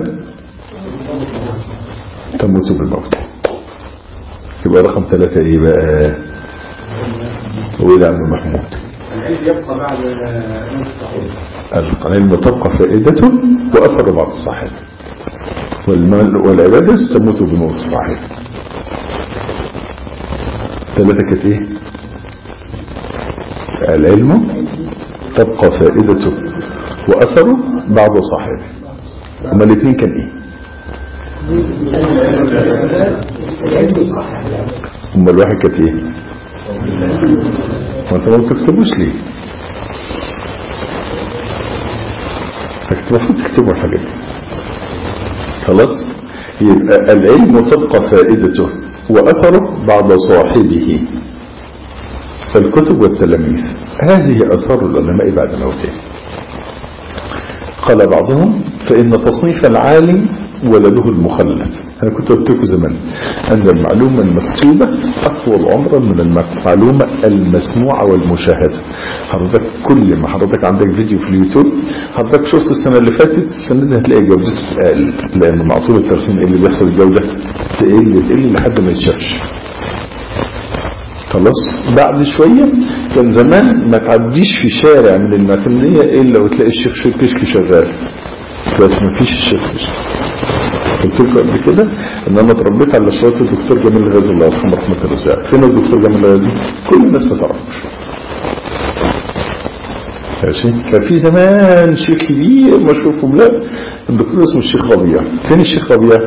B: تموت بالموت يبقى رقم ثلاثة ايه بقى وإلى عم محمود
D: يبقى بعد
B: العلم تبقى فائدته وأثر بعض الصاحب والمال والعبادة تموت بموت الصاحب ثلاثة كانت ايه العلم تبقى فائدته وأثره بعد صاحبه هما الاثنين كان ايه هما الواحد كانت ايه وانت ما بتكتبوش ليه المفروض تكتبوا الحاجات دي خلاص يبقى العلم تبقى فائدته وأثره بعد صاحبه فالكتب والتلاميذ هذه أثار العلماء بعد موته قال بعضهم فإن تصنيف العالم ولده المخلد أنا كنت قلت لكم زمان أن المعلومة المكتوبة أطول عمرا من المعلومة المسموعة والمشاهدة حضرتك كل ما حضرتك عندك فيديو في اليوتيوب حضرتك شفت السنة اللي فاتت السنة دي هتلاقي جودته تقل لأن مع طول الترسيم اللي بيحصل الجودة تقل تقل لحد ما يتشافش خلاص بعد شوية كان زمان ما تعديش في شارع من المعتمدية إلا وتلاقي الشيخ كشك شغال بس ما فيش الشيخ كشك قلت لكم قبل كده ان انا اتربيت على شويه الدكتور جميل الغازي الله يرحمه رحمه الله فين الدكتور جميل الغازي كل الناس ما تعرفوش ماشي كان في زمان شيخ كبير مشهور في بلاد الدكتور اسمه الشيخ ربيع فين الشيخ ربيع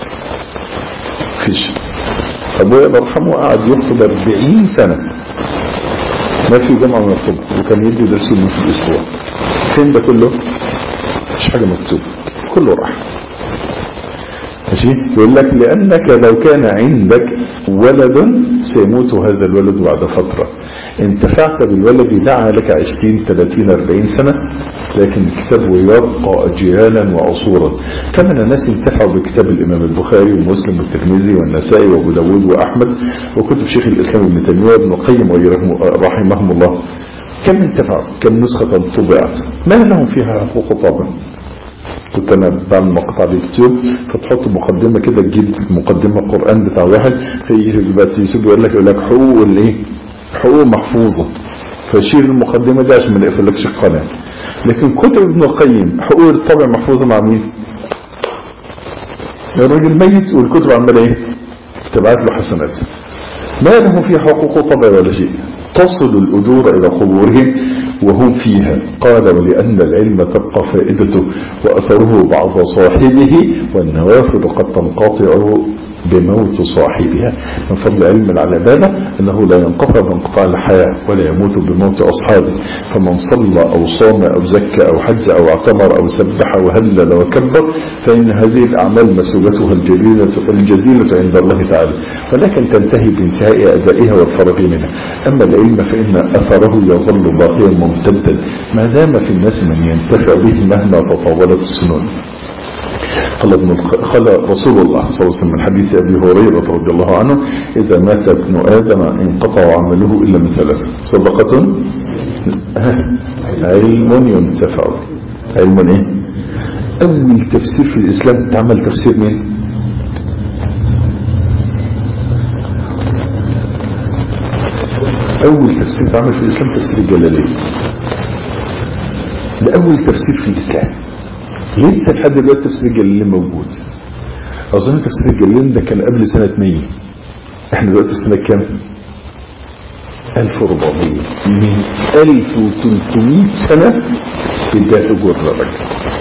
B: فيش ابويا الله يرحمه قعد يخطب 40 سنه ما في جامعه من الطب وكان يدي درس يومين في الاسبوع فين ده كله مش حاجه مكتوبه كله راح ماشي يقول لك لأنك لو كان عندك ولد سيموت هذا الولد بعد فترة انتفعت بالولد دعا لك 20 30 40 سنة لكن الكتاب يبقى أجيالا وعصورا كما أن الناس انتفعوا بكتاب الإمام البخاري ومسلم والترمذي والنسائي وأبو داود وأحمد وكتب شيخ الإسلام ابن تيمية وابن القيم رحمهم الله كم انتفعوا كم نسخة طبعت ما لهم فيها حقوق طابع كنت انا بعمل مقطع على اليوتيوب فتحط مقدمه كده تجيب مقدمه القران بتاع واحد فيجي بقى يوتيوب يقول لك يقول لك حقوق الايه حقوق محفوظه فشيل المقدمه دي عشان ما نقفلكش القناه لكن كتب ابن القيم حقوق الطبع محفوظه مع مين؟ الراجل ميت والكتب عماله ايه؟ تبعت له حسنات ما له في حقوق طبع ولا شيء تصل الأجور إلى قبورهم وهم فيها قال ولأن العلم تبقى فائدته وأثره بعض صاحبه والنوافل قد تنقطع بموت صاحبها من فضل علم العبادة أنه لا ينقطع بانقطاع الحياة ولا يموت بموت أصحابه فمن صلى أو صام أو زكى أو حج أو اعتمر أو سبح وهلل وكبر فإن هذه الأعمال مسؤولتها الجليلة الجزيلة عند الله تعالى ولكن تنتهي بانتهاء أدائها والفرغ منها أما العلم فإن أثره يظل باقيا ممتدا ما دام في الناس من ينتفع به مهما تطاولت السنون قال, ابن قال رسول الله صلى الله عليه وسلم من حديث أبي هريرة رضي الله عنه إذا مات ابن آدم انقطع عمله إلا من ثلاث صدقة علم ينتفع علم ايه أول تفسير في الإسلام تعمل تفسير مين أول تفسير تعمل في الإسلام تفسير الجلالين ده أول تفسير في الإسلام لسه لحد دلوقتي تفسير الجلالين موجود أظن تفسير الجلالين ده كان قبل سنة 100 احنا دلوقتي في سنة كام 1400 من 1300 سنة بداية جربك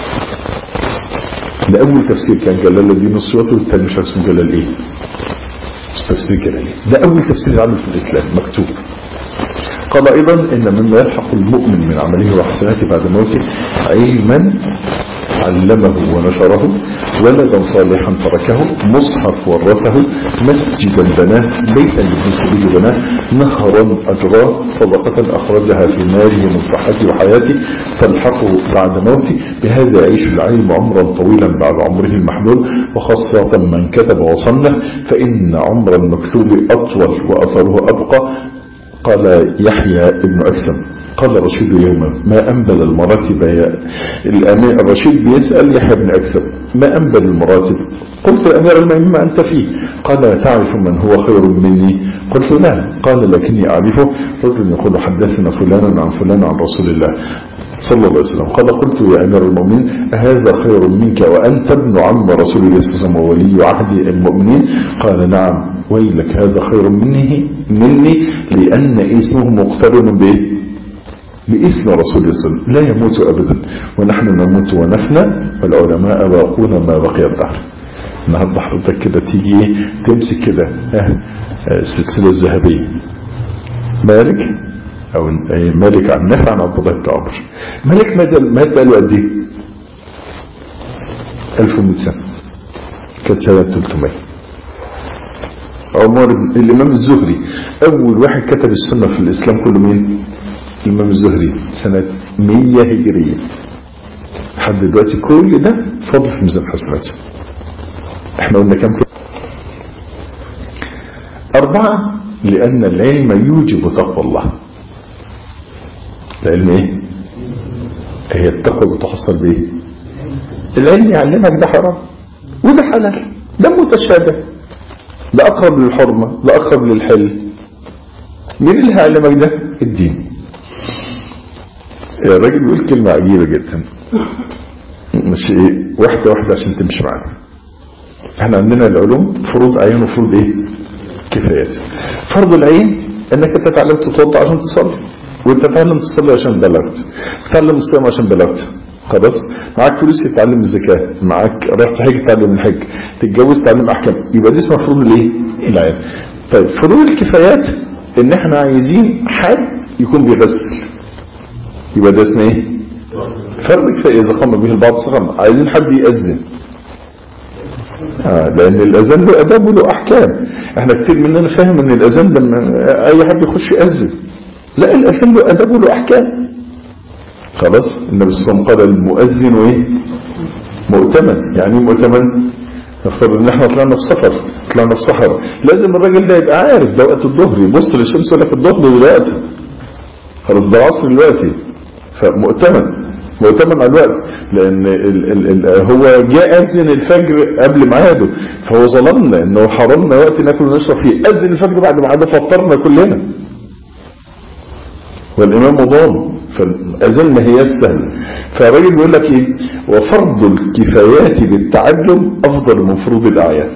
B: ده أول تفسير كان جلال الدين السيوطي والتاني مش اسمه جلال إيه تفسير جلال ده أول تفسير عمل في الإسلام مكتوب قال أيضا إن مما يلحق المؤمن من عمله وحسناته بعد موته علما علمه ونشره ولدا صالحا تركه مصحف ورثه مسجدا بناه بيتا لابن سبيل بناه نهرا أجراه صدقة أخرجها في ماله من صحته وحياته تلحقه بعد موته بهذا يعيش العلم عمرا طويلا بعد عمره المحدود وخاصة من كتب وصنف فإن عمر المكتوب أطول وأثره أبقى قال يحيى ابن أسلم قال رشيد يوما ما أنبل المراتب يا الأمير الرشيد بيسأل يحيى بن أكسب ما أنبل المراتب قلت يا أمير المؤمنين ما أنت فيه قال تعرف من هو خير مني قلت لا قال لكني أعرفه رجل يقول حدثنا فلان عن فلان عن رسول الله صلى الله عليه وسلم قال قلت يا أمير المؤمنين هذا خير منك وأنت ابن عم رسول الله صلى الله عليه وسلم وولي عهد المؤمنين قال نعم ويلك هذا خير مني مني لأن اسمه مقترن به باسم رسول الله صلى الله عليه وسلم لا يموت أبدا ونحن نموت ونفنى والعلماء باقون ما بقي الدهر النهارده حضرتك كده تيجي تمسك كده ها، آه، السلسلة الذهبية مالك أو آه، مالك عن نافع عن عبد الله بن عمر مالك مات مات بقى له قد إيه؟ 1100 سنة كانت سنة 300 عمر بن- الإمام الزهري أول واحد كتب السنة في الإسلام كله مين؟ الإمام الزهري سنة 100 هجرية لحد دلوقتي كل ده فضل في ميزان حسناته احنا قلنا كام كده أربعة لأن العلم يوجب تقوى الله العلم ايه هي التقوى بتحصل بايه العلم يعلمك ده حرام وده حلال ده متشابه ده أقرب للحرمة ده أقرب للحل مين اللي هيعلمك ده الدين الراجل بيقول كلمة عجيبة جدا مش ايه واحدة واحدة عشان تمشي معانا احنا عندنا العلوم فروض عين وفروض ايه كفايات فرض العين انك انت اتعلمت تتوضا عشان تصلي وانت تتعلم تصلي عشان بلغت تتعلم الصيام عشان بلغت خلاص معاك فلوس تتعلم الزكاة معاك رايح تحج تتعلم الحج تتجوز تتعلم احكام يبقى دي اسمها فروض الايه العين طيب فروض الكفايات ان احنا عايزين حد يكون بيغسل يبقى ده اسمه ايه فرض كفاية اذا قام به البعض سقم عايزين حد يأذن آه لان الاذان له اداب وله احكام احنا كتير مننا فاهم ان الاذان لما اي حد يخش يأذن لا الاذان له اداب وله احكام خلاص النبي صلى الله عليه وسلم قال المؤذن ايه مؤتمن يعني ايه مؤتمن نفترض ان احنا طلعنا في سفر طلعنا في صحراء لازم الراجل ده يبقى عارف ده وقت الظهر يبص للشمس يقول لك الظهر دلوقتي خلاص ده العصر دلوقتي فمؤتمن مؤتمن على الوقت لان ال ال ال هو جاء اذن الفجر قبل ميعاده فهو ظلمنا انه حرمنا وقت ناكل ونشرب فيه اذن الفجر بعد ميعاده فطرنا كلنا والامام ضام فالاذان ما هي يستهل فالراجل بيقول لك ايه وفرض الكفايات بالتعلم افضل من فروض الاعيان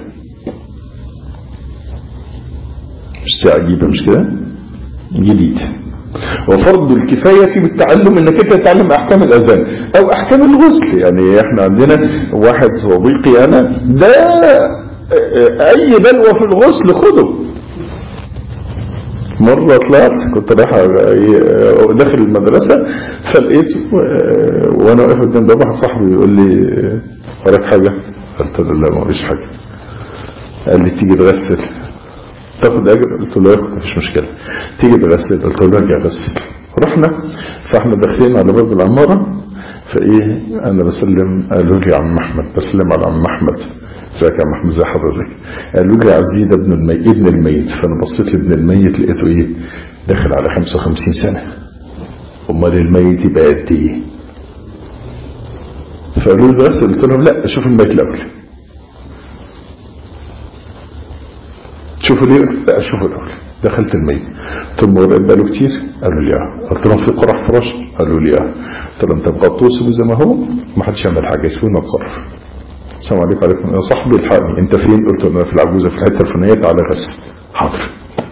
B: مش دي عجيبه مش كده جديد وفرض الكفاية بالتعلم انك انت تتعلم احكام الاذان او احكام الغسل يعني احنا عندنا واحد صديقي انا ده اي بلوى في الغسل خده مرة طلعت كنت رايح داخل المدرسة فلقيت وانا واقف قدام باب واحد صاحبي يقول لي وراك حاجة قلت له لا ما فيش حاجة قال لي تيجي تغسل تاخد اجر قلت له ياخد مفيش مشكله تيجي تغسل قلت له ارجع غسل رحنا فاحنا داخلين على باب العماره فايه انا بسلم قالوا لي عم احمد بسلم على عم احمد ازيك يا عم احمد ازي حضرتك قالوا لي عزيز ده ابن الميت ابن الميت فانا بصيت لابن الميت لقيته ايه داخل على 55 سنه امال الميت يبقى قد ايه فقالوا لي بس قلت لهم لا شوف الميت الاول شوفوا ليه لا شوفوا الاول دخلت الميت قلت لهم ورقه بقاله كتير قالوا لي اه قلت لهم في قرح فراش قالوا لي اه قلت لهم طب غطوه سيبوه زي ما هو ما حدش يعمل حاجه يسيبونا نتصرف السلام عليكم وعليكم يا صاحبي الحقني انت فين قلت له انا في العجوزه في الحته الفلانيه تعالى غسل حاضر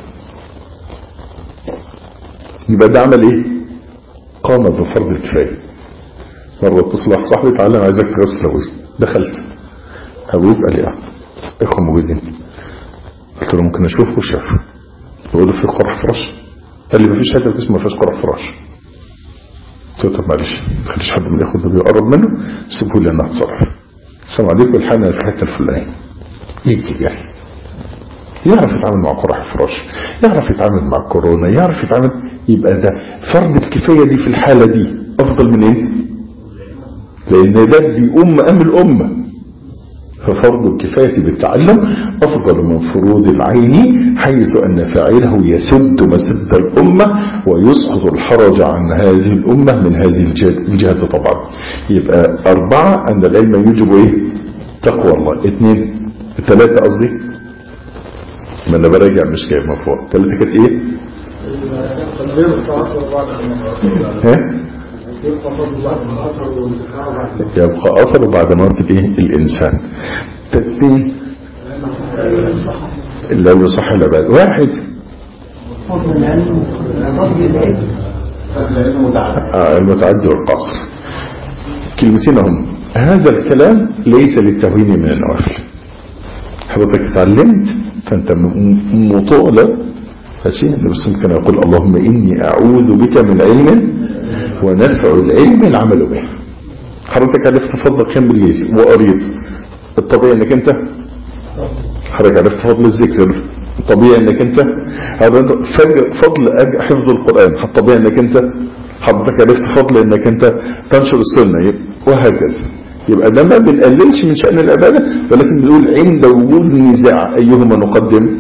B: يبقى ده عمل ايه قام بفرض الكفايه مره اتصل واحد صاحبي تعالى انا عايزك تغسل ابوي دخلت ابوي قال لي اه اخوه موجودين قلت له ممكن اشوفه شافه بقول له في قرح فراش قال لي مفيش حته اسمها ما فيهاش قرح فراش قلت له طب معلش ما تخليش حد من الاخوه ده بيقرب منه سيبه لي انا اتصرف السلام عليكم الحقنا في الحته الفلانيه يجي جاي يعرف يتعامل مع قرح الفراش يعرف يتعامل مع الكورونا يعرف يتعامل يبقى ده فرض الكفايه دي في الحاله دي افضل من ايه لان ده بيقوم مقام الامه ففرض الكفاية بالتعلم أفضل من فروض العين حيث أن فاعله يسد مسد الأمة ويسقط الحرج عن هذه الأمة من هذه الجهة, الجهة طبعا يبقى أربعة أن العلم يوجب إيه تقوى الله اثنين ثلاثة قصدي ما أنا براجع مش جايب مفهوم ثلاثة كانت إيه ها يبقى أثر بعد موت الايه الإنسان تثنين اللي هو صح العباد واحد
C: فضل العلم فضل العلم
B: آه المتعدي والقاصر كلمتين هم هذا الكلام ليس للتهوين من النوافل حضرتك اتعلمت فانت م- مطالب ماشي النبي صلى الله عليه وسلم كان يقول اللهم اني اعوذ بك من علم ونفع العلم العمل به حضرتك عرفت فضل قيام بالليل وقريت الطبيعي انك انت حضرتك عرفت فضل الذكر الطبيعي انك انت هذا فج- فضل أج- حفظ القرآن الطبيعي انك انت حضرتك عرفت فضل انك انت تنشر السنة يبقى وهكذا يبقى ده ما بنقللش من شأن العبادة ولكن بنقول عند وجود نزاع أيهما نقدم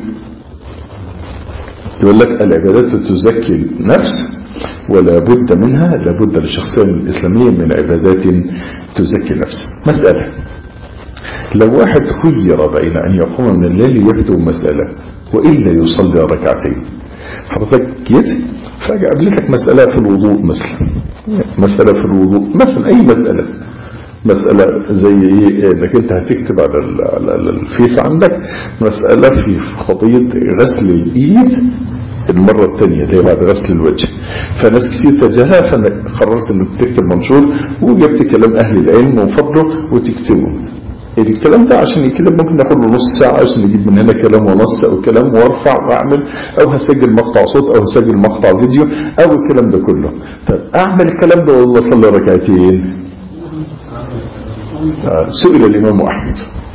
B: يقول لك العبادات تزكي النفس ولا بد منها لابد للشخصية الإسلامية من عبادات تزكي النفس مسألة لو واحد خير بين أن يقوم من الليل يفتو مسألة وإلا يصلي ركعتين حضرتك جيت فجأة قابلتك مسألة في الوضوء مثلا مسألة في الوضوء مثلا أي مسألة مسألة زي ايه انك انت هتكتب على ال- على ال- الفيس عندك مسألة في قضية غسل الايد المرة الثانية اللي هي بعد غسل الوجه فناس كتير تجاهلها فقررت انك تكتب منشور وجبت كلام اهل العلم وفضله وتكتبه الكلام ده عشان يكتب ممكن ناخد له نص ساعة عشان نجيب من هنا كلام ونص او كلام وارفع واعمل او هسجل مقطع صوت او هسجل مقطع فيديو او الكلام ده كله طب اعمل الكلام ده والله صلي ركعتين آه، سئل الإمام أحمد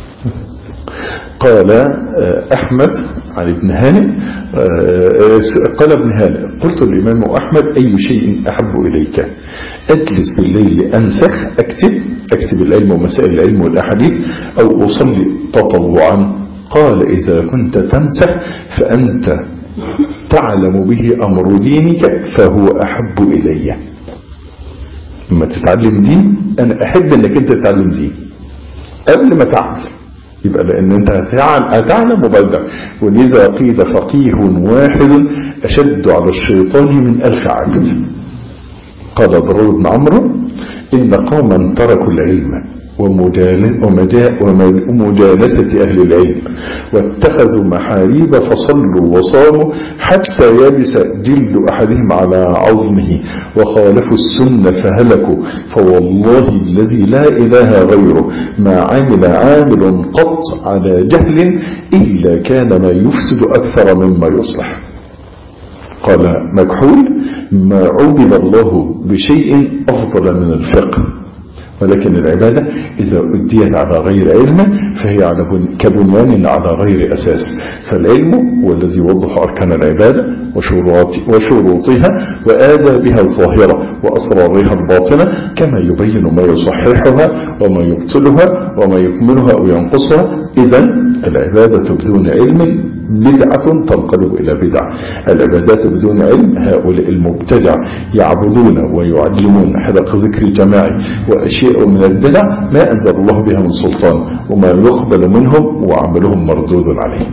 B: قال آه، أحمد عن ابن هانئ آه، آه، قال ابن هانئ قلت للإمام أحمد أي شيء أحب إليك أجلس بالليل أنسخ أكتب أكتب العلم ومسائل العلم والأحاديث أو أصلي تطوعا قال إذا كنت تنسخ فأنت تعلم به أمر دينك فهو أحب إلي لما تتعلم دين انا احب انك انت تتعلم دين قبل ما تعمل يبقى لان انت هتعلم, هتعلم وبلغ ولذا قيل فقيه واحد اشد على الشيطان من الف عابد قال ضرور بن عمرو ان قوما تركوا العلم ومجال- ومجا- ومجالسة أهل العلم واتخذوا محاريب فصلوا وصاموا حتى يبس جلد أحدهم على عظمه وخالفوا السنة فهلكوا فوالله الذي لا إله غيره ما عمل عامل قط على جهل إلا كان ما يفسد أكثر مما يصلح قال مكحول ما عبد الله بشيء أفضل من الفقه ولكن العبادة إذا أديت على غير علم فهي على بن- كبنيان على غير أساس فالعلم هو الذي يوضح أركان العبادة وشروط وشروطها وآدابها الظاهرة وأسرارها الباطنة كما يبين ما يصححها وما يبطلها وما يكملها أو ينقصها إذا العبادة بدون علم بدعة تنقلب إلى بدعة العبادات بدون علم هؤلاء المبتدع يعبدون ويعلمون حلق ذكر جماعي وأشياء من البدع ما أنزل الله بها من سلطان وما يقبل منهم وعملهم مردود عليه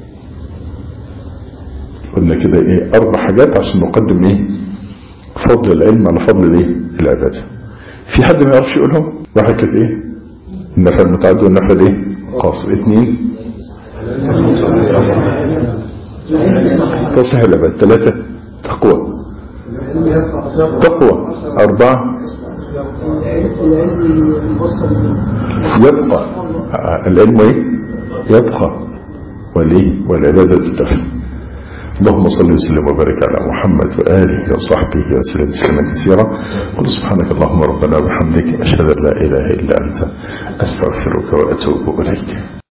B: قلنا كده ايه اربع حاجات عشان نقدم ايه فضل العلم على فضل الايه العباده في حد ما يعرفش يقولهم واحد كانت ايه النفع المتعدد والنفع الايه قاصر اثنين تصح العباد ثلاثة تقوى تقوى أربعة يبقى آه، العلم ايه يبقى وليه والعبادة تتفل اللهم صل وسلم وبارك على محمد وآله وصحبه وسلم تسليما كثيرا قل سبحانك اللهم ربنا وبحمدك أشهد أن لا إله إلا أنت أستغفرك وأتوب إليك